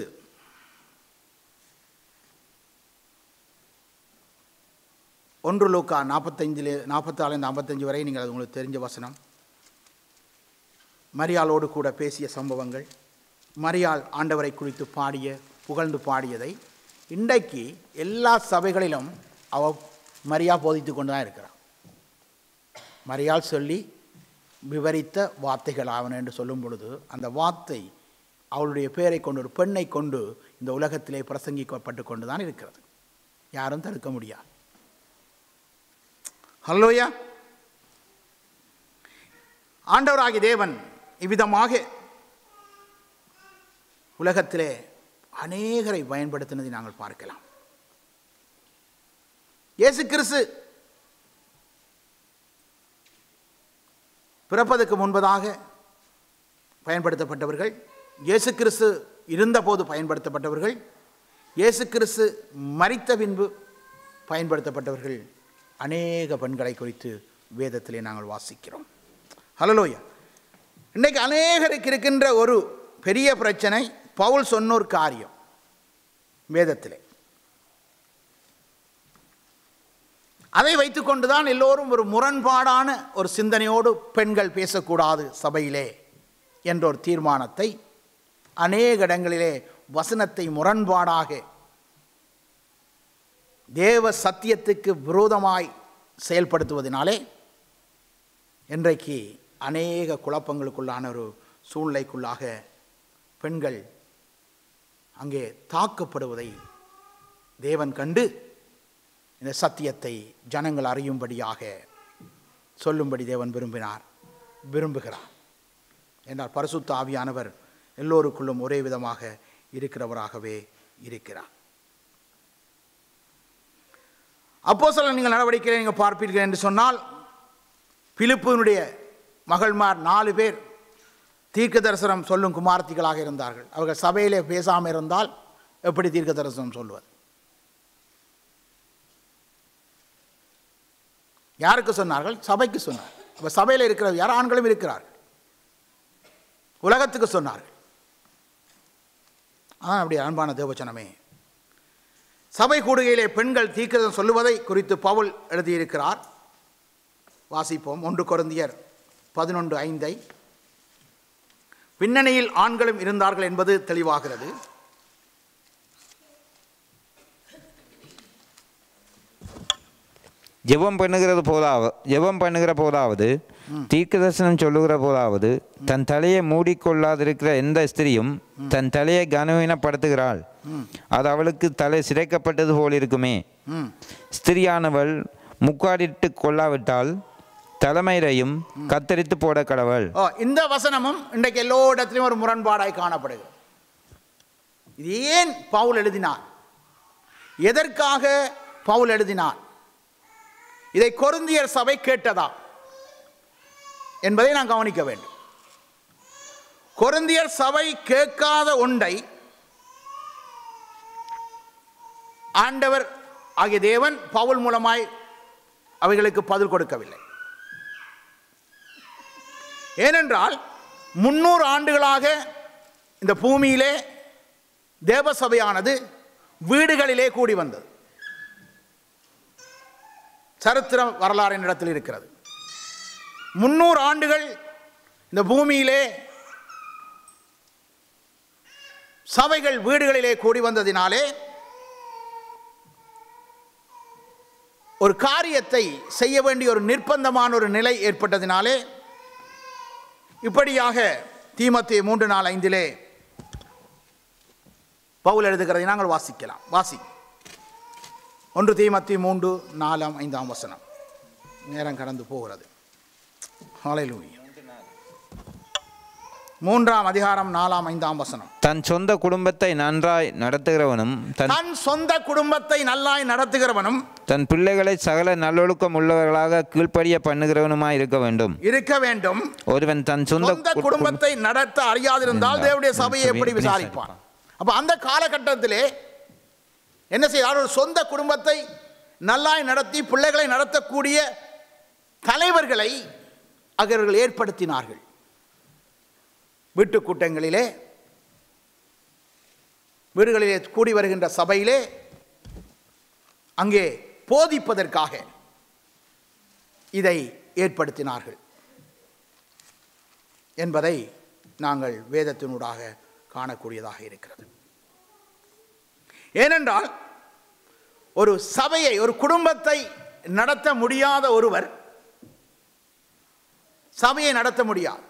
ஒன்று லூக்கா நாற்பத்தைந்திலே நாற்பத்தாலேருந்து ஐம்பத்தஞ்சு வரை நீங்கள் அது உங்களுக்கு தெரிஞ்ச வசனம் மரியாளோடு கூட பேசிய சம்பவங்கள் மரியாள் ஆண்டவரை குறித்து பாடிய புகழ்ந்து பாடியதை இன்றைக்கு எல்லா சபைகளிலும் அவ மரியா போதித்து கொண்டு தான் இருக்கிறான் மரியாள் சொல்லி விவரித்த வார்த்தைகள் ஆவன என்று சொல்லும் பொழுது அந்த வார்த்தை அவளுடைய பெயரை கொண்டு ஒரு பெண்ணை கொண்டு இந்த உலகத்திலே பிரசங்கிக்கப்பட்டு கொண்டு தான் இருக்கிறது யாரும் தடுக்க முடியாது ஹலோயா ஆண்டவராகிய தேவன் இவ்விதமாக உலகத்திலே அநேகரை பயன்படுத்தினதை நாங்கள் பார்க்கலாம் இயேசு கிறிஸ்து பிறப்பதற்கு முன்பதாக பயன்படுத்தப்பட்டவர்கள் இயேசு கிறிஸ்து இருந்தபோது பயன்படுத்தப்பட்டவர்கள் இயேசு கிறிஸ்து மரித்த பின்பு பயன்படுத்தப்பட்டவர்கள் அநேக பெண்களை குறித்து வேதத்திலே நாங்கள் வாசிக்கிறோம் ஹலலோயா இன்றைக்கு அநேகருக்கு இருக்கின்ற ஒரு பெரிய பிரச்சனை பவுல் சொன்ன ஒரு காரியம் வேதத்திலே அதை வைத்துக்கொண்டு தான் எல்லோரும் ஒரு முரண்பாடான ஒரு சிந்தனையோடு பெண்கள் பேசக்கூடாது சபையிலே என்ற ஒரு தீர்மானத்தை அநேக இடங்களிலே வசனத்தை முரண்பாடாக தேவ சத்தியத்துக்கு விரோதமாய் செயல்படுத்துவதனாலே இன்றைக்கு அநேக குழப்பங்களுக்குள்ளான ஒரு சூழ்நிலைக்குள்ளாக பெண்கள் அங்கே தாக்கப்படுவதை தேவன் கண்டு இந்த சத்தியத்தை ஜனங்கள் அறியும்படியாக சொல்லும்படி தேவன் விரும்பினார் விரும்புகிறார் என்றால் பரிசுத்த ஆவியானவர் எல்லோருக்குள்ளும் ஒரே விதமாக இருக்கிறவராகவே இருக்கிறார் அப்போ சில நீங்கள் நடவடிக்கைகளை நீங்கள் பார்ப்பீர்கள் என்று சொன்னால் பிலிப்புனுடைய மகள்மார் நாலு பேர் தீர்க்க தரிசனம் சொல்லும் குமார்த்திகளாக இருந்தார்கள் அவர்கள் சபையிலே பேசாமல் இருந்தால் எப்படி தீர்க்க தரிசனம் சொல்லுவது யாருக்கு சொன்னார்கள் சபைக்கு சொன்னார் அப்போ சபையில் இருக்கிற யார் ஆண்களும் இருக்கிறார்கள் உலகத்துக்கு சொன்னார்கள் அதான் அப்படி அன்பான தேவச்சனமே சபை கூடுகையிலே பெண்கள் தீர்க்கதம் சொல்லுவதை குறித்து பவுல் எழுதியிருக்கிறார் வாசிப்போம் ஒன்று கொருந்தியர் பதினொன்று ஐந்தை பின்னணியில் ஆண்களும் இருந்தார்கள் என்பது தெளிவாகிறது ஜெபம் பண்ணுகிறது போதாவது ஜெபம் பண்ணுகிற போதாவது தீர்க்க தரிசனம் சொல்லுகிற போதாவது தன் தலையை மூடிக்கொள்ளாதிருக்கிற எந்த ஸ்திரியும் தன் தலையை கனவீனப்படுத்துகிறாள் அது அவளுக்கு தலை சிரைக்கப்பட்டது போல் இருக்குமே ம் ஸ்திரியானவள் முக்காடிட்டு கொள்ளாவிட்டால் தலைமையிலையும் கத்தரித்து போட கடவள் ஓ இந்த வசனமும் இன்றைக்கு எல்லோ இடத்துலையும் ஒரு முரண்பாடாய் காணப்படுகிறது இது ஏன் பவுல் எழுதினார் எதற்காக பவுல் எழுதினார் இதை கொருந்தியர் சபை கேட்டதா என்பதை நான் கவனிக்க வேண்டும் கொருந்தியர் சபை கேட்காத ஒன்றை ஆண்டவர் ஆகிய தேவன் பவுல் மூலமாய் அவைகளுக்கு பதில் கொடுக்கவில்லை ஏனென்றால் முன்னூறு ஆண்டுகளாக இந்த பூமியிலே தேவசபையானது வீடுகளிலே கூடி வந்தது சரித்திர வரலாறு இடத்தில் இருக்கிறது முன்னூறு ஆண்டுகள் இந்த பூமியிலே சபைகள் வீடுகளிலே கூடி வந்ததினாலே ஒரு காரியத்தை செய்ய வேண்டிய ஒரு நிர்பந்தமான ஒரு நிலை ஏற்பட்டதினாலே இப்படியாக தீமத்தி மூன்று நாள் ஐந்திலே பவுல் எழுதுகிறதை நாங்கள் வாசிக்கலாம் வாசி ஒன்று தீமத்தி மூன்று நாலாம் ஐந்தாம் வசனம் நேரம் கடந்து போகிறது ஹalleluya மூன்றாம் அதிகாரம் நாலாம் ஐந்தாம் வசனம் தன் சொந்த குடும்பத்தை நன்றாய் நடத்துகிறவனும் தன் தன் சொந்த குடும்பத்தை நல்லாய் நடத்துகிறவனும் தன் பிள்ளைகளை சகல நல்லொழுக்கம் உள்ளவர்களாக கீழ்ப்படிய பண்ணுகிறவனுமாய் இருக்க வேண்டும் இருக்க வேண்டும் ஒருவன் தன் சொந்த சொந்த கு- குடும்பத்தை நடத்த அறியாதிருந்தால் தேவனுடைய சபையை எப்படி விசாரிப்பான் அப்ப அந்த காலகட்டத்திலே என்ன செய்தார் ஒரு சொந்த குடும்பத்தை நல்லாய் நடத்தி பிள்ளைகளை நடத்தக்கூடிய தலைவர்களை அவர்கள் ஏற்படுத்தினார்கள் வீட்டுக் கூட்டங்களிலே வீடுகளிலே கூடி வருகின்ற சபையிலே அங்கே போதிப்பதற்காக இதை ஏற்படுத்தினார்கள் என்பதை நாங்கள் வேதத்தினூடாக காணக்கூடியதாக இருக்கிறது ஏனென்றால் ஒரு சபையை ஒரு குடும்பத்தை நடத்த முடியாத ஒருவர் சபையை நடத்த முடியாது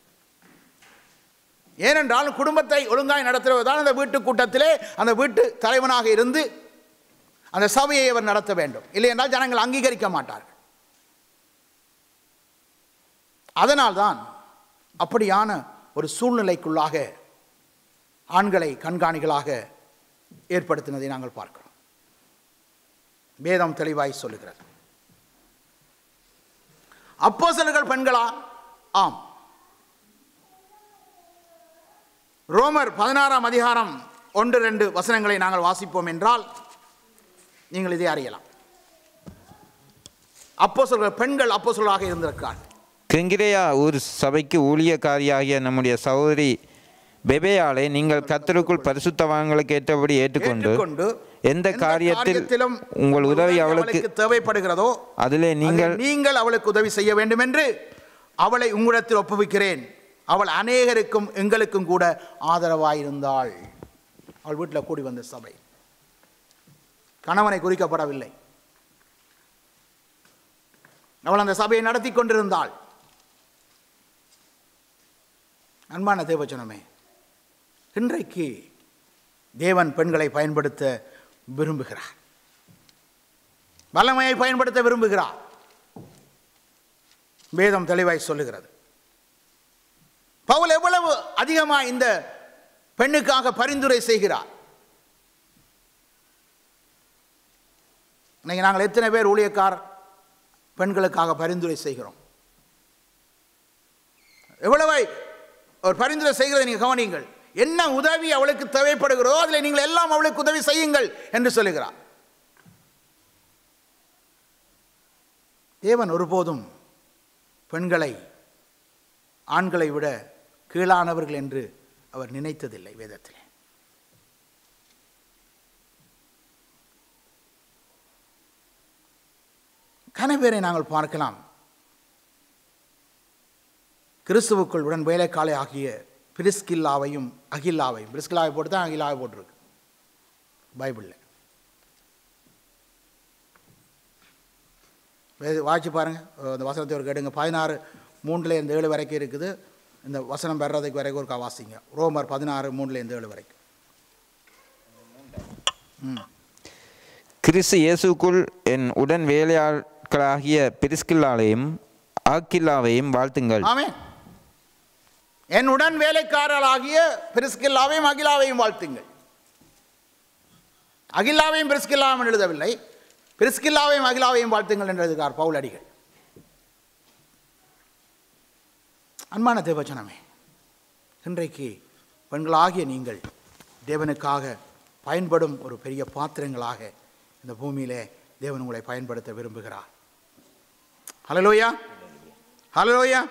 ஏனென்றால் குடும்பத்தை ஒழுங்காய் நடத்துவதால் அந்த வீட்டு கூட்டத்திலே அந்த வீட்டு தலைவனாக இருந்து அந்த சபையை அவர் நடத்த வேண்டும் இல்லை என்றால் ஜனங்கள் அங்கீகரிக்க மாட்டார்கள் அதனால்தான் அப்படியான ஒரு சூழ்நிலைக்குள்ளாக ஆண்களை கண்காணிகளாக ஏற்படுத்தினதை நாங்கள் பார்க்கிறோம் வேதம் தெளிவாய் சொல்லுகிறது அப்போஸ்தலர்கள் பெண்களா ஆம் ரோமர் பதினாறாம் அதிகாரம் ஒன்று ரெண்டு வசனங்களை நாங்கள் வாசிப்போம் என்றால் நீங்கள் இதை அறியலாம் அப்போஸ்தலர்கள் பெண்கள் அப்போஸ்தலராக இருந்திருக்கிறார்கள் கெங்கிரேயா ஊர் சபைக்கு ஊழியக்காரியாகிய நம்முடைய சகோதரி பெபேயாளை நீங்கள் கத்தருக்குள் பரிசுத்தவான்களுக்கு ஏற்றபடி ஏற்றுக்கொண்டு ஏற்றுக்கொண்டு எந்த காரியத்தில் காரியத்திலும் உங்கள் உதவி அவளுக்கு தேவைப்படுகிறதோ அதிலே நீங்கள் அதில் நீங்கள் அவளுக்கு உதவி செய்ய வேண்டும் என்று அவளை உங்களிடத்தில் ஒப்புவிக்கிறேன் அவள் அநேகருக்கும் எங்களுக்கும் கூட ஆதரவாயிருந்தாள் அவள் வீட்டில் கூடி வந்த சபை கணவனை குறிக்கப்படவில்லை அவள் அந்த சபையை நடத்தி கொண்டிருந்தாள் அன்பான தேவச்சனமே இன்றைக்கு தேவன் பெண்களை பயன்படுத்த விரும்புகிறார் வல்லமையை பயன்படுத்த விரும்புகிறார் வேதம் தெளிவாய் சொல்லுகிறது பவுல் எவ்வளவு அதிகமாக இந்த பெண்ணுக்காக பரிந்துரை செய்கிறார் இன்னைக்கு நாங்கள் எத்தனை பேர் ஊழியக்கார் பெண்களுக்காக பரிந்துரை செய்கிறோம் எவ்வளவை அவர் பரிந்துரை செய்கிறதை நீங்கள் கவனியுங்கள் என்ன உதவி அவளுக்கு தேவைப்படுகிறதோ அதில் நீங்கள் எல்லாம் அவளுக்கு உதவி செய்யுங்கள் என்று சொல்லுகிறார் தேவன் ஒருபோதும் பெண்களை ஆண்களை விட கீழானவர்கள் என்று அவர் நினைத்ததில்லை வேதத்திலே கனவேரை நாங்கள் பார்க்கலாம் கிறிஸ்துவுக்குள் உடன் வேலைக்காலை ஆகிய பிரிஸ்கில்லாவையும் அகில்லாவையும் பிரிஸ்கில்லாவை போட்டு தான் அகிலாவை போட்டிருக்கு பைபிளில் வே- வாசிச்சு பாருங்கள் அந்த வசனத்தை ஒரு கேடுங்க பதினாறு மூன்றில் இந்த ஏழு வரைக்கும் இருக்குது இந்த வசனம் வர்றதுக்கு வரைக்கும் ஒரு வாசிங்க ரோமர் பதினாறு மூன்றில் இந்த ஏழு வரைக்கும் கிறிஸ்து இயேசுக்குள் என் உடன் வேலையாட்களாகிய பிரிஸ்கில்லாலையும் ஆக்கில்லாவையும் வாழ்த்துங்கள் ஆமென் என் உடன் வேலைக்காரர்களாகிய பிரிஸ்கில்லாவையும் அகிலாவையும் வாழ்த்துங்கள் அகிலாவையும் பிரிஸ்கில்லாவும் எழுதவில்லை பிரிஸ்கில்லாவையும் அகிலாவையும் வாழ்த்துங்கள் என்று எழுதுகிறார் பவுல் அடிகள் அன்பான தேவச்சனமே இன்றைக்கு பெண்களாகிய நீங்கள் தேவனுக்காக பயன்படும் ஒரு பெரிய பாத்திரங்களாக இந்த பூமியிலே தேவன் உங்களை பயன்படுத்த விரும்புகிறார் ஹலலோயா ஹலலோயா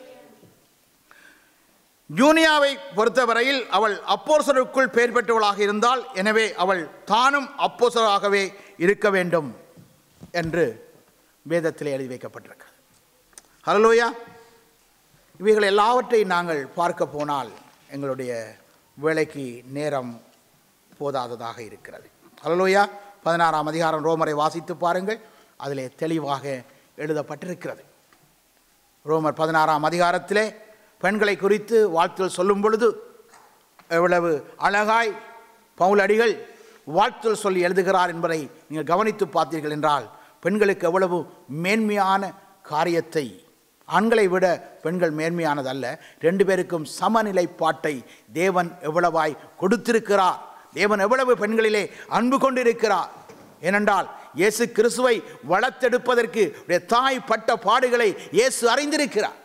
ஜூனியாவை பொறுத்தவரையில் அவள் அப்போசருக்குள் பெயர் பெற்றவளாக இருந்தால் எனவே அவள் தானும் அப்போசராகவே இருக்க வேண்டும் என்று வேதத்தில் எழுதி வைக்கப்பட்டிருக்கிறது ஹலலோயா இவைகள் எல்லாவற்றையும் நாங்கள் பார்க்க போனால் எங்களுடைய வேலைக்கு நேரம் போதாததாக இருக்கிறது ஹலலோயா பதினாறாம் அதிகாரம் ரோமரை வாசித்து பாருங்கள் அதிலே தெளிவாக எழுதப்பட்டிருக்கிறது ரோமர் பதினாறாம் அதிகாரத்திலே பெண்களை குறித்து வாழ்த்துதல் சொல்லும் பொழுது எவ்வளவு அழகாய் பவுலடிகள் வாழ்த்துதல் சொல்லி எழுதுகிறார் என்பதை நீங்கள் கவனித்து பார்த்தீர்கள் என்றால் பெண்களுக்கு எவ்வளவு மேன்மையான காரியத்தை ஆண்களை விட பெண்கள் மேன்மையானதல்ல ரெண்டு பேருக்கும் சமநிலைப்பாட்டை தேவன் எவ்வளவாய் கொடுத்திருக்கிறார் தேவன் எவ்வளவு பெண்களிலே அன்பு கொண்டிருக்கிறார் ஏனென்றால் இயேசு கிறிஸ்துவை வளர்த்தெடுப்பதற்கு அவருடைய தாய் பட்ட பாடுகளை இயேசு அறிந்திருக்கிறார்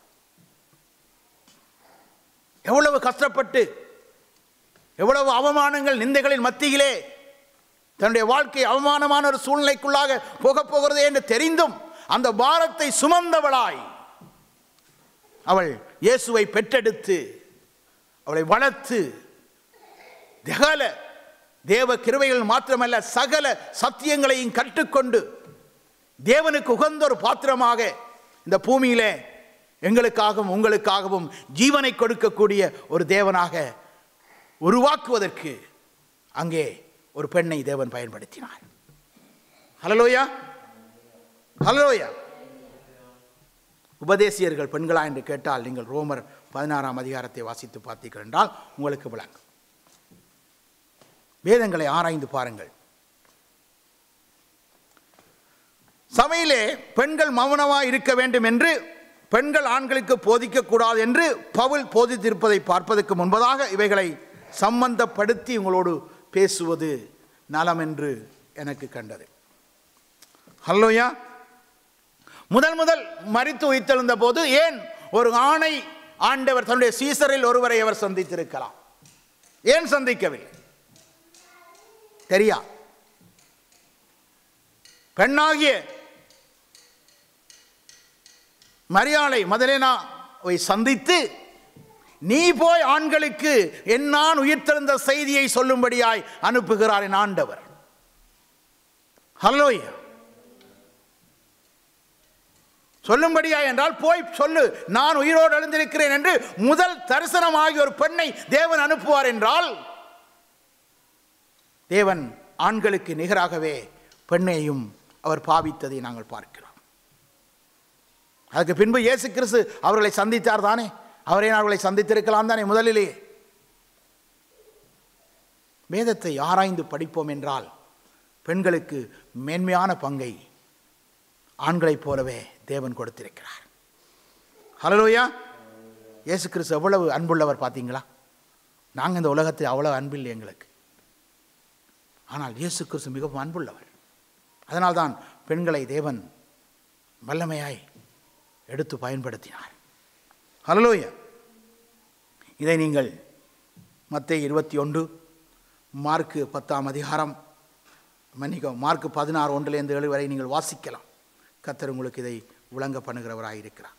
எவ்வளவு கஷ்டப்பட்டு எவ்வளவு அவமானங்கள் நிந்தைகளின் மத்தியிலே தன்னுடைய வாழ்க்கை அவமானமான ஒரு சூழ்நிலைக்குள்ளாக போகப் போகிறதே என்று தெரிந்தும் அந்த பாரத்தை சுமந்தவளாய் அவள் இயேசுவை பெற்றெடுத்து அவளை வளர்த்து திகல தேவ கிருபைகள் மாத்திரமல்ல சகல சத்தியங்களையும் கற்றுக்கொண்டு தேவனுக்கு உகந்த ஒரு பாத்திரமாக இந்த பூமியிலே எங்களுக்காகவும் உங்களுக்காகவும் ஜீவனை கொடுக்கக்கூடிய ஒரு தேவனாக உருவாக்குவதற்கு அங்கே ஒரு பெண்ணை தேவன் பயன்படுத்தினார் ஹலலோயா ஹலலோயா உபதேசியர்கள் பெண்களா என்று கேட்டால் நீங்கள் ரோமர் பதினாறாம் அதிகாரத்தை வாசித்து பார்த்தீர்கள் என்றால் உங்களுக்கு விளங்கும் வேதங்களை ஆராய்ந்து பாருங்கள் சபையிலே பெண்கள் மௌனமாக இருக்க வேண்டும் என்று பெண்கள் ஆண்களுக்கு போதிக்கக்கூடாது என்று பவுல் போதித்திருப்பதை பார்ப்பதற்கு முன்பதாக இவைகளை சம்பந்தப்படுத்தி உங்களோடு பேசுவது நலம் என்று எனக்கு கண்டது ஹலோயா முதல் முதல் மறித்து உயிர்த்தெழுந்த போது ஏன் ஒரு ஆணை ஆண்டவர் தன்னுடைய சீசரில் ஒருவரை அவர் சந்தித்திருக்கலாம் ஏன் சந்திக்கவில்லை தெரியா பெண்ணாகிய மரியாளை மதலேனாவை சந்தித்து நீ போய் ஆண்களுக்கு என்னான் உயிர்த்தெழுந்த செய்தியை சொல்லும்படியாய் அனுப்புகிறார் என் ஆண்டவர் ஹலோயா சொல்லும்படியா என்றால் போய் சொல்லு நான் உயிரோடு எழுந்திருக்கிறேன் என்று முதல் தரிசனமாகி ஒரு பெண்ணை தேவன் அனுப்புவார் என்றால் தேவன் ஆண்களுக்கு நிகராகவே பெண்ணையும் அவர் பாவித்ததை நாங்கள் பார்க்கிறோம் அதுக்கு பின்பு இயேசு கிறிஸ்து அவர்களை சந்தித்தார் தானே அவரே அவர்களை சந்தித்திருக்கலாம் தானே முதலிலேயே வேதத்தை ஆராய்ந்து படிப்போம் என்றால் பெண்களுக்கு மேன்மையான பங்கை ஆண்களைப் போலவே தேவன் கொடுத்திருக்கிறார் ஹலலோயா இயேசு கிறிஸ்து எவ்வளவு அன்புள்ளவர் பார்த்தீங்களா நாங்கள் இந்த உலகத்தில் அவ்வளவு அன்பில்லை எங்களுக்கு ஆனால் இயேசு கிறிஸ்து மிகவும் அன்புள்ளவர் அதனால்தான் பெண்களை தேவன் வல்லமையாய் எடுத்து பயன்படுத்தினார் ஹலலோயா இதை நீங்கள் மத்திய இருபத்தி ஒன்று மார்க்கு பத்தாம் அதிகாரம் மன்னிக்கவும் மார்க்கு பதினாறு ஒன்றிலிருந்து ஏழு வரை நீங்கள் வாசிக்கலாம் கத்தர் உங்களுக்கு இதை விளங்க பண்ணுகிறவராக இருக்கிறார்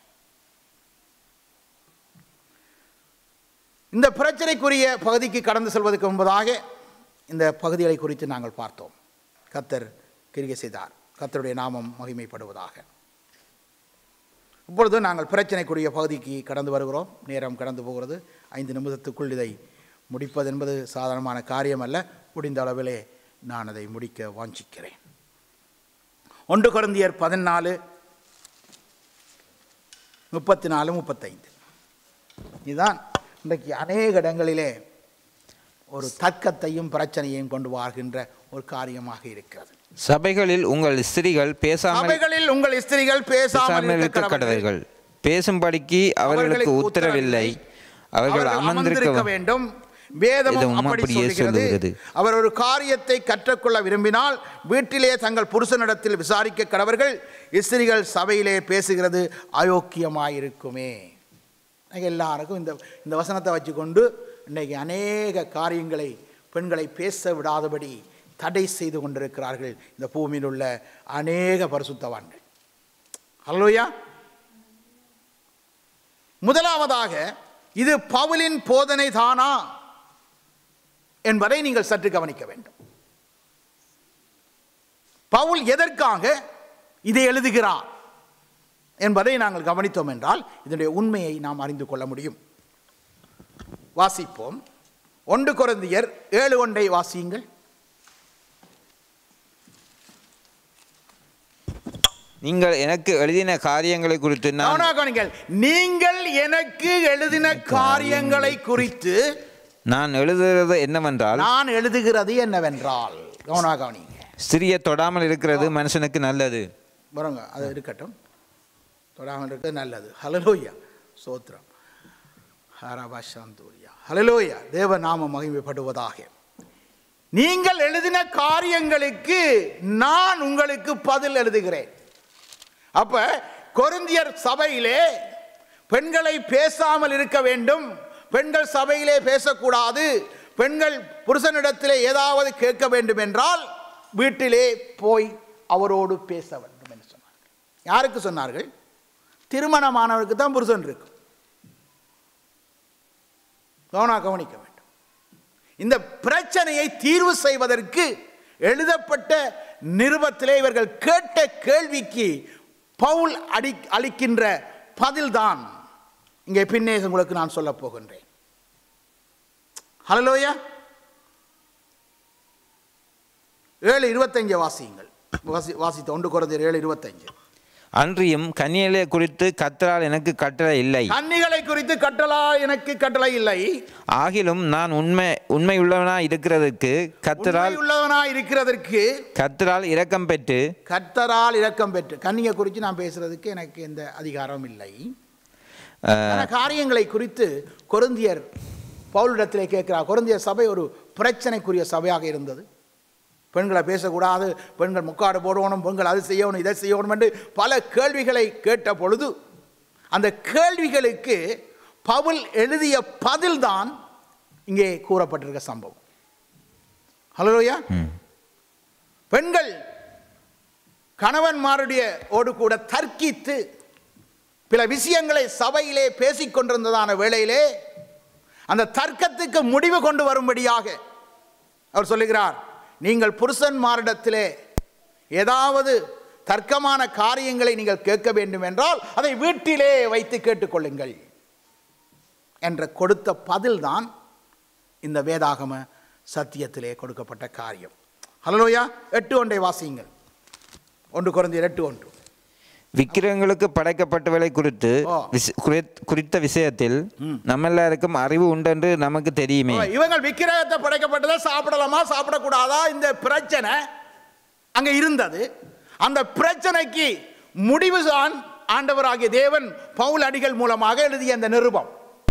இந்த பிரச்சனைக்குரிய பகுதிக்கு கடந்து செல்வதற்கு முன்பதாக இந்த பகுதிகளை குறித்து நாங்கள் பார்த்தோம் கத்தர் கிரிகை செய்தார் கத்தருடைய நாமம் மகிமைப்படுவதாக இப்பொழுது நாங்கள் பிரச்சனைக்குரிய பகுதிக்கு கடந்து வருகிறோம் நேரம் கடந்து போகிறது ஐந்து நிமிடத்துக்குள் இதை முடிப்பது என்பது சாதாரணமான காரியம் அல்ல முடிந்த அளவிலே நான் அதை முடிக்க வாஞ்சிக்கிறேன் ஒன்று குழந்தையர் பதினாலு முப்பத்தி நாலு முப்பத்தைந்து இதுதான் இன்றைக்கு அநேக இடங்களிலே ஒரு தர்க்கத்தையும் பிரச்சனையையும் கொண்டு வாழ்கின்ற ஒரு காரியமாக இருக்கிறது சபைகளில் உங்கள் ஸ்திரீகள் பேசாமல் சபைகளில் உங்கள் ஸ்திரீகள் பேசாமல் பேசாமல் இருக்க இருக்க கடவர்கள். கடவர்கள் பேசும்படிக்கு அவர்களுக்கு உத்தரவில்லை அவர்கள் அமர்ந்திருக்க வேண்டும் வேதமும் வேதமும் அப்படி அப்படியே சொல்லுகிறது சொல்லுகிறது. அவர் ஒரு காரியத்தை கற்றுக்கொள்ள விரும்பினால் வீட்டிலே தங்கள் புருஷனிடத்தில் விசாரிக்க கடவர்கள் ஸ்திரீகள் சபையிலே பேசுகிறது அயோக்கியமாயிருக்குமே இன்னைக்கு எல்லாருக்கும் இந்த இந்த வசனத்தை வச்சுக்கொண்டு இன்னைக்கு அநேக காரியங்களை பெண்களை பேச விடாதபடி தடை செய்து கொண்டிருக்கிறார்கள் இந்த பூமியில் உள்ள அநேக பரிசுத்தவான்கள் அல்லோயா முதலாவதாக இது பவுலின் போதனை தானா என்பதை நீங்கள் சற்று கவனிக்க வேண்டும் பவுல் எதற்காக இதை எழுதுகிறார் என்பதை நாங்கள் கவனித்தோம் என்றால் இதனுடைய உண்மையை நாம் அறிந்து கொள்ள முடியும் வாசிப்போம் ஒன்று குருந்தியர் ஏழு ஒன்றை வாசியுங்கள் நீங்கள் எனக்கு எழுதின காரியங்களை குறித்து நான் கவனமாக கவனிங்கள் நீங்கள் எனக்கு எழுதின காரியங்களை குறித்து நான் எழுதுகிறது என்னவென்றால் நான் எழுதுகிறது என்னவென்றால் கவனமாக கவனிங்க ஸ்திரியை தொடாமல் இருக்கிறது மனுஷனுக்கு நல்லது வருங்க அது இருக்கட்டும் தொடாமல் இருக்கிறது நல்லது ஹலலோயா சோத்ரம் ஹரபாஷாந்தூரியா ஹலலோயா தேவ நாம மகிமைப்படுவதாக நீங்கள் எழுதின காரியங்களுக்கு நான் உங்களுக்கு பதில் எழுதுகிறேன் அப்ப கொருந்தியர் சபையிலே பெண்களை பேசாமல் இருக்க வேண்டும் பெண்கள் சபையிலே பேசக்கூடாது பெண்கள் புருஷனிடத்திலே ஏதாவது கேட்க வேண்டும் என்றால் வீட்டிலே போய் அவரோடு பேச வேண்டும் என்று சொன்னார்கள் யாருக்கு சொன்னார்கள் திருமணமானவருக்கு தான் புருஷன் இருக்கு கவனா கவனிக்க வேண்டும் இந்த பிரச்சனையை தீர்வு செய்வதற்கு எழுதப்பட்ட நிருபத்திலே இவர்கள் கேட்ட கேள்விக்கு பவுல் அடி அளிக்கின்ற பதில்தான் இங்கே பின்னே உங்களுக்கு நான் சொல்லப் போகின்றேன் ஹலலோயா ஏழு இருபத்தஞ்சு வாசியுங்கள் வாசி வாசித்த ஒன்று குறைந்தர் ஏழு இருபத்தஞ்சு அன்றியும் கன்னியலை குறித்து கத்தரால் எனக்கு கட்டளை இல்லை கன்னிகளை குறித்து கட்டளா எனக்கு கட்டளை இல்லை ஆகிலும் நான் உண்மை உண்மையுள்ளவனா இருக்கிறதற்கு கத்தரால் உள்ளவனாய் இருக்கிறதற்கு கத்தரால் இரக்கம் பெற்று கர்த்தரால் இரக்கம் பெற்று கன்னியை குறித்து நான் பேசுறதுக்கு எனக்கு எந்த அதிகாரம் இல்லை அஹ், ஆனா காரியங்களை குறித்து கொருந்தியர் பவுலிடத்திலே கேட்கிறார் கொருந்தியர் சபை ஒரு பிரச்சனைக்குரிய சபையாக இருந்தது பெண்களை பேசக்கூடாது பெண்கள் முக்காடு போடணும் பெண்கள் அது செய்யணும் இதை செய்யணும் என்று பல கேள்விகளை கேட்ட பொழுது அந்த கேள்விகளுக்கு பவுல் எழுதிய பதில்தான் இங்கே கூறப்பட்டிருக்க சம்பவம் ஹலோயா பெண்கள் கணவன்மாருடைய ஓடு கூட தர்க்கித்து பிற விஷயங்களை சபையிலே பேசிக் கொண்டிருந்ததான வேளையிலே அந்த தர்க்கத்துக்கு முடிவு கொண்டு வரும்படியாக அவர் சொல்லுகிறார் நீங்கள் புருஷன்மாரிடத்திலே ஏதாவது தர்க்கமான காரியங்களை நீங்கள் கேட்க வேண்டும் என்றால் அதை வீட்டிலே வைத்து கேட்டுக்கொள்ளுங்கள் என்ற கொடுத்த பதில்தான் இந்த வேதாகம சத்தியத்திலே கொடுக்கப்பட்ட காரியம் ஹலலோயா எட்டு ஒன்றை வாசியுங்கள் ஒன்று குறைந்த எட்டு ஒன்று விக்கிரகங்களுக்கு படைக்கப்பட்டவளை குறித்து ஓ. விச- குறித்- குறித்த விஷயத்தில் நம்ம எல்லாருக்கும் அறிவு உண்டென்று நமக்கு தெரியுமே இவங்கள் விக்கிரகத்தை படைக்கப்பட்டதை சாப்பிடலாமா சாப்பிடக்கூடாதா இந்த பிரச்சனை அங்க இருந்தது அந்த பிரச்சனைக்கு முடிவுதான் ஆண்டவராகிய தேவன் பவுல் அடிகள் மூலமாக எழுதிய அந்த நிருபம்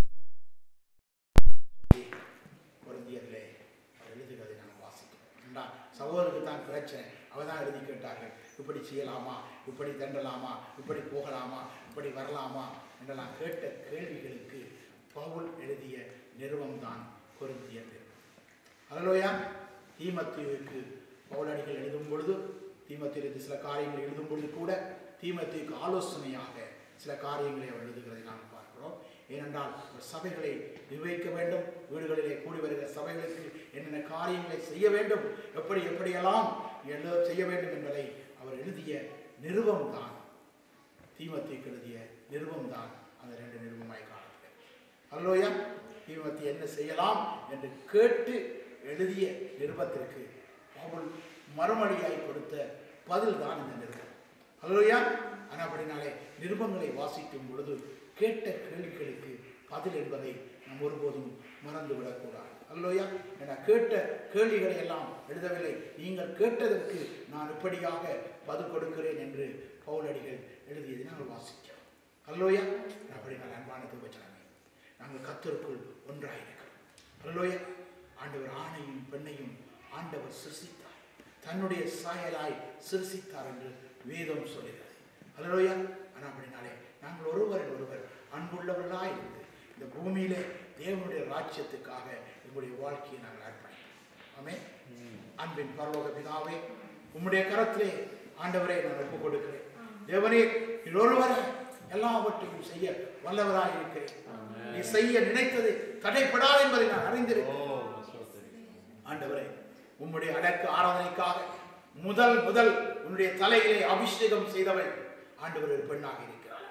சகோதரருக்கு தான் பிரச்சனை அவர் தான் எழுதி கேட்டார்கள் இப்படி செய்யலாமா இப்படி தண்டலாமா இப்படி போகலாமா இப்படி வரலாமா என்றெல்லாம் கேட்ட கேள்விகளுக்கு பவுல் எழுதிய நிறுவம்தான் பொருந்திய நிறுவம் அல்லலோயா தீமத்தியுக்கு பவுலடிகள் எழுதும் பொழுது தீமத்திற்கு சில காரியங்கள் எழுதும் பொழுது கூட தீமத்திற்கு ஆலோசனையாக சில காரியங்களை அவர் எழுதுகிறதை நாம் பார்க்கிறோம் ஏனென்றால் ஒரு சபைகளை நிர்வகிக்க வேண்டும் வீடுகளிலே கூடி வருகிற சபைகளுக்கு என்னென்ன காரியங்களை செய்ய வேண்டும் எப்படி எப்படியெல்லாம் எழுத செய்ய வேண்டும் என்பதை அவர் எழுதிய நிருபம் தான் தீமத்திற்கு எழுதிய நிருபம் தான் அந்த ரெண்டு நிருபமாய் காணப்படுகிறது அல்லோயா தீமத்தி என்ன செய்யலாம் என்று கேட்டு எழுதிய நிருபத்திற்கு பவுல் மறுமொழியாய் கொடுத்த பதில் தான் இந்த நிருபம் அல்லோயா ஆனால் அப்படினாலே நிருபங்களை வாசிக்கும் பொழுது கேட்ட கேள்விகளுக்கு பதில் என்பதை நாம் ஒருபோதும் மறந்து விடக்கூடாது அல்லோயா என கேட்ட கேள்விகளை எல்லாம் எழுதவில்லை நீங்கள் கேட்டதற்கு நான் இப்படியாக பதில் கொடுக்கிறேன் என்று பவுலடிகள் எழுதியதை நாங்கள் வாசிக்கிறோம் அல்லோயா அப்படி நான் அன்பான துவச்சனமே நாங்கள் கத்தருக்குள் ஒன்றாயிருக்கிறோம் அல்லோயா ஆண்டவர் ஆணையும் பெண்ணையும் ஆண்டவர் சிருஷ்டித்தார் தன்னுடைய சாயலாய் சிருஷ்டித்தார் என்று வேதம் சொல்லுகிறது அல்லோயா ஆனால் அப்படினாலே நாங்கள் ஒருவர் ஒருவர் அன்புள்ளவர்களாய் இருந்து இந்த பூமியிலே தேவனுடைய ராஜ்யத்துக்காக எங்களுடைய வாழ்க்கையை நாங்கள் அர்ப்பணிப்போம் ஆமே அன்பின் பரலோக பிதாவே உம்முடைய கரத்திலே ஆண்டவரை நான் ஒப்புக் கொடுக்கிறேன் தேவனே நீர் ஒருவரை எல்லாவற்றையும் செய்ய வல்லவராய் இருக்கிறேன் நீ செய்ய நினைத்தது தடைப்படாது என்பதை நான் அறிந்திருக்கிறேன் ஆண்டவரே உம்முடைய அடக்கு ஆராதனைக்காக முதல் முதல் உன்னுடைய தலையிலே அபிஷேகம் செய்தவள் ஆண்டவர் ஒரு பெண்ணாக இருக்கிறாள்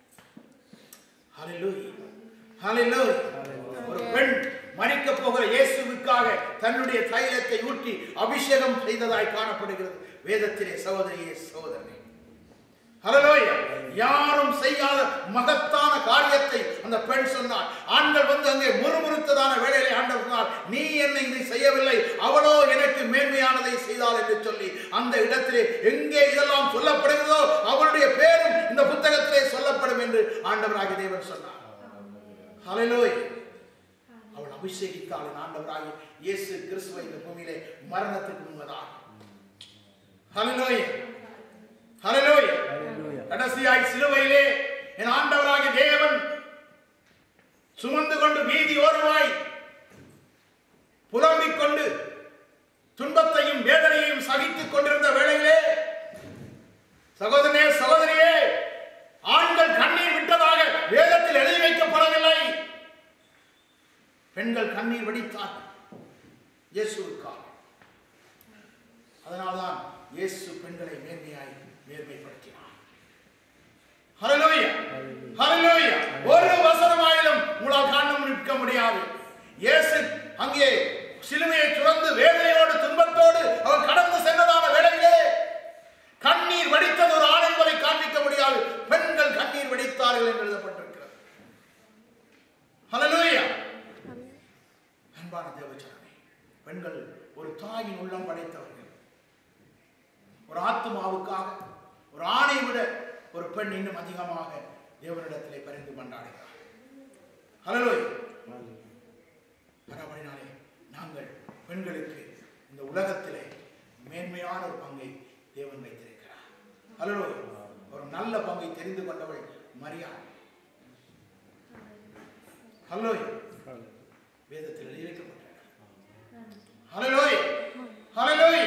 ஹalleluya ஹalleluya ஒரு பெண் மறிக்க போகிற இயேசுவுக்காக தன்னுடைய தைலத்தை ஊற்றி அபிஷேகம் செய்ததாய் காணப்படுகிறது வேதத்திலே சகோதரியே சகோதரனே ஹalleluya யாரும் செய்யாத மகத்தான காரியத்தை அந்த பெண் சொன்னார் ஆண்கள் வந்து அங்கே முறுமுறுத்ததான வேளையிலே ஆண்டவர் சொன்னார் நீ என்னை இதை செய்யவில்லை அவளோ எனக்கு மேன்மையானதை செய்தாள் என்று சொல்லி அந்த இடத்திலே எங்கே இதெல்லாம் சொல்லப்படுகிறதோ அவளுடைய பேரும் இந்த புத்தகத்திலே சொல்லப்படும் என்று ஆண்டவராகிய தேவன் சொன்னார் ஹalleluya அவள் அபிஷேகித்தாள் என் ஆண்டவராகிய இயேசு கிறிஸ்துவை இந்த பூமியிலே மரணத்துக்கு முன்பதாக ஹalleluya ஹalleluya கடைசியாய் சிலுவையிலே என் ஆண்டவராகிய தேவன் சுமந்து கொண்டு வீதி ஓரமாய் புலம்பிக் கொண்டு துன்பத்தையும் வேதனையையும் சகித்துக் கொண்டிருந்த வேளையிலே சகோதரனே சகோதரியே ஆண்கள் கண்ணீர் விட்டதாக வேதத்தில் எழுதி வைக்கப்படவில்லை பெண்கள் கண்ணீர் வடித்தார்கள் இயேசுவுக்காக அதனால்தான் இயேசு பெண்களை மேன்மையாய் மேன்மைப்படுத்தினார் ஹalleluya ஹalleluya ஒரு வசனமாயிலும் உங்களால் காண நிற்க முடியாது இயேசு அங்கே சிலுவையை சுரந்து வேதனையோடு துன்பத்தோடு அவர் கடந்து சென்றதான வேளையிலே கண்ணீர் வடித்தது ஒரு ஆண் என்பதை காண்பிக்க முடியாது பெண்கள் கண்ணீர் வடித்தார்கள் என்று எழுதப்பட்டிருக்கிறது ஹalleluya அன்பான தேவச்சனமே பெண்கள் ஒரு தாயின் உள்ளம் படைத்தவர்கள் ஒரு ஆத்மாவுக்காக ஒரு ஆணை விட ஒரு பெண் இன்னும் அதிகமாக தேவனிடத்திலே பரிந்து கொண்டாடுகிறார் ஹalleluya மறுபடினாலே நாங்கள் பெண்களுக்கு இந்த உலகத்திலே மேன்மையான ஒரு பங்கை தேவன் வைத்திருக்கிறார் ஹalleluya ஒரு நல்ல பங்கை தெரிந்து கொண்டவள் மரியாள் ஹalleluya வேதத்தில் எழுதி வைக்கப்பட்டிருக்கிறது hallelujah hallelujah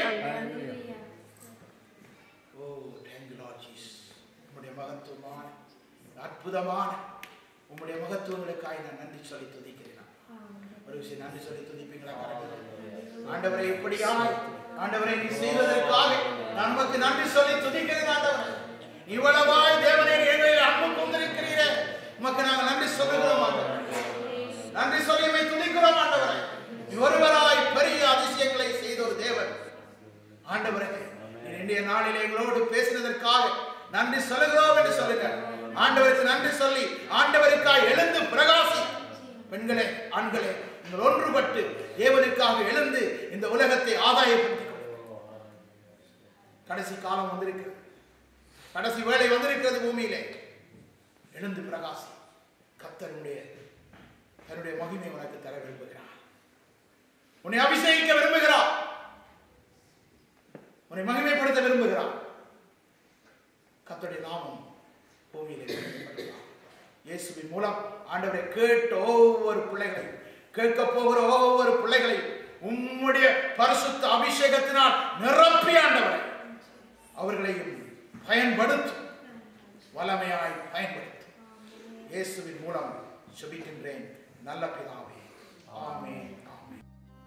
oh thank you lord Jesus உம்முடைய மகத்துவமான அற்புதமான உம்முடைய மகத்துவங்களுக்காய் நான் நன்றி சொல்லி துதிக்கிறேன் ஒரு விஷயம் நன்றி சொல்லி துதிப்பீங்களா கரெக்ட் ஆண்டவரை எப்படியாய் ஆண்டவரை நீ செய்வதற்காக நான் உமக்கு நன்றி சொல்லி துதிக்கிறேன் ஆண்டவரே இவ்வளவாய் தேவனே எங்களை அன்பு கொண்டிருக்கிறீரே உமக்கு நாங்கள் நன்றி சொல்லுகிறோம் ஆண்டவரே நன்றி சொல்லி உம்மை துதிக்கிறோம் ஆண்டவரே நீ ஒருவராய் பெரிய அதிசயங்களை செய்த ஒரு தேவன் ஆண்டவரே நீர் இன்றைய நாளிலே எங்களோடு பேசினதற்காக நன்றி சொல்லுகிறோம் என்று சொல்லுங்க ஆண்டவருக்கு நன்றி சொல்லி ஆண்டவருக்காய் எழுந்து பிரகாசி பெண்களே ஆண்களே நீங்கள் ஒன்றுபட்டு தேவனுக்காக எழுந்து இந்த உலகத்தை ஆதாயப்படுத்திக் கொள்ளுங்கள் கடைசி காலம் வந்திருக்கிறது கடைசி வேலை வந்திருக்கிறது பூமியிலே எழுந்து பிரகாசி கத்தருடைய தன்னுடைய மகிமை உனக்கு தர விரும்புகிறார் உன்னை அபிஷேகிக்க விரும்புகிறார் உன்னை மகிமைப்படுத்த விரும்புகிறார் கத்தருடைய நாமம் பூமியிலே மகிமைப்படுகிறார் இயேசுவின் மூலம் ஆண்டவரை கேட்ட ஒவ்வொரு பிள்ளைகளையும் கேட்க போகிற ஒவ்வொரு பிள்ளைகளையும் உம்முடைய பரிசுத்த அபிஷேகத்தினால் நிரப்பி ஆண்டவரை அவர்களையும் பயன்படுத்தும் வல்லமையாய் பயன்படுத்தும் இயேசுவின் மூலம் செபிக்கின்றேன் நல்ல பிதாவே ஆமென் ஆமென்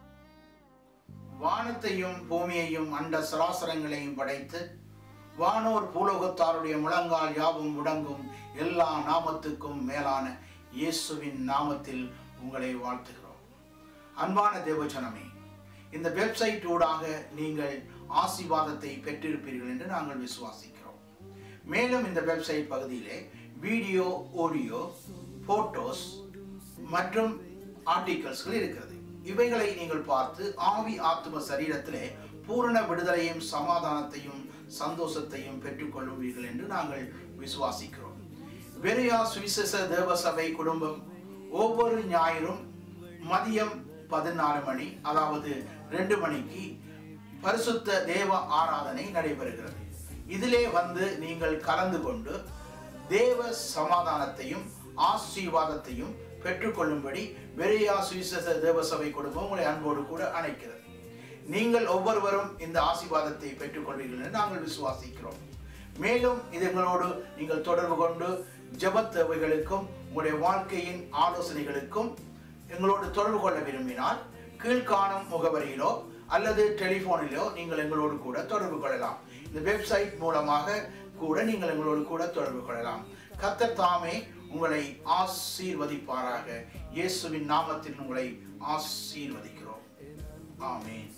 வானத்தையும் பூமியையும் அண்ட சராசரங்களையும் படைத்து வானோர் பூலோகத்தாருடைய முழங்கால் யாவும் முடங்கும் எல்லா நாமத்துக்கும் மேலான இயேசுவின் நாமத்தில் உங்களை வாழ்த்துகிறோம் அன்பான தேவஜனமே இந்த வெப்சைட் ஊடாக நீங்கள் ஆசீர்வாதத்தை பெற்றிருப்பீர்கள் என்று நாங்கள் விசுவாசிக்கிறோம் மேலும் இந்த வெப்சைட் பகுதியிலே வீடியோ ஆடியோ போட்டோஸ் மற்றும் ஆர்டிகல்ஸ்கள் இருக்கிறது இவைகளை நீங்கள் பார்த்து ஆவி ஆத்தும சரீரத்திலே பூரண விடுதலையும் சமாதானத்தையும் சந்தோஷத்தையும் பெற்றுக்கொள்வீர்கள் என்று நாங்கள் விசுவாசிக்கிறோம் வெறியா சுவிசேஷ தேவ சபை குடும்பம் ஒவ்வொரு ஞாயிறும் மதியம் பதினாலு மணி அதாவது ரெண்டு மணிக்கு பரிசுத்த தேவ ஆராதனை நடைபெறுகிறது இதிலே வந்து நீங்கள் கலந்து கொண்டு தேவ சமாதானத்தையும் ஆசீர்வாதத்தையும் பெற்றுக்கொள்ளும்படி வெறியா சுவிசேஷ தேவசபை குடும்பம் உங்களை அன்போடு கூட அழைக்கிறது நீங்கள் ஒவ்வொருவரும் இந்த ஆசீர்வாதத்தை பெற்றுக்கொள்வீர்கள் என்று நாங்கள் விசுவாசிக்கிறோம் மேலும் இது எங்களோடு நீங்கள் தொடர்பு கொண்டு ஜெபத் தேவைகளுக்கும் உங்களுடைய வாழ்க்கையின் ஆலோசனைகளுக்கும் எங்களோடு தொடர்பு கொள்ள விரும்பினால் கீழ்காணும் முகவரியிலோ அல்லது டெலிபோனிலோ நீங்கள் எங்களோடு கூட தொடர்பு கொள்ளலாம் இந்த வெப்சைட் மூலமாக கூட நீங்கள் எங்களோடு கூட தொடர்பு கொள்ளலாம் கர்த்தர் தாமே உங்களை ஆசீர்வதிப்பாராக இயேசுவின் நாமத்தில் உங்களை ஆசீர்வதிக்கிறோம் ஆமென்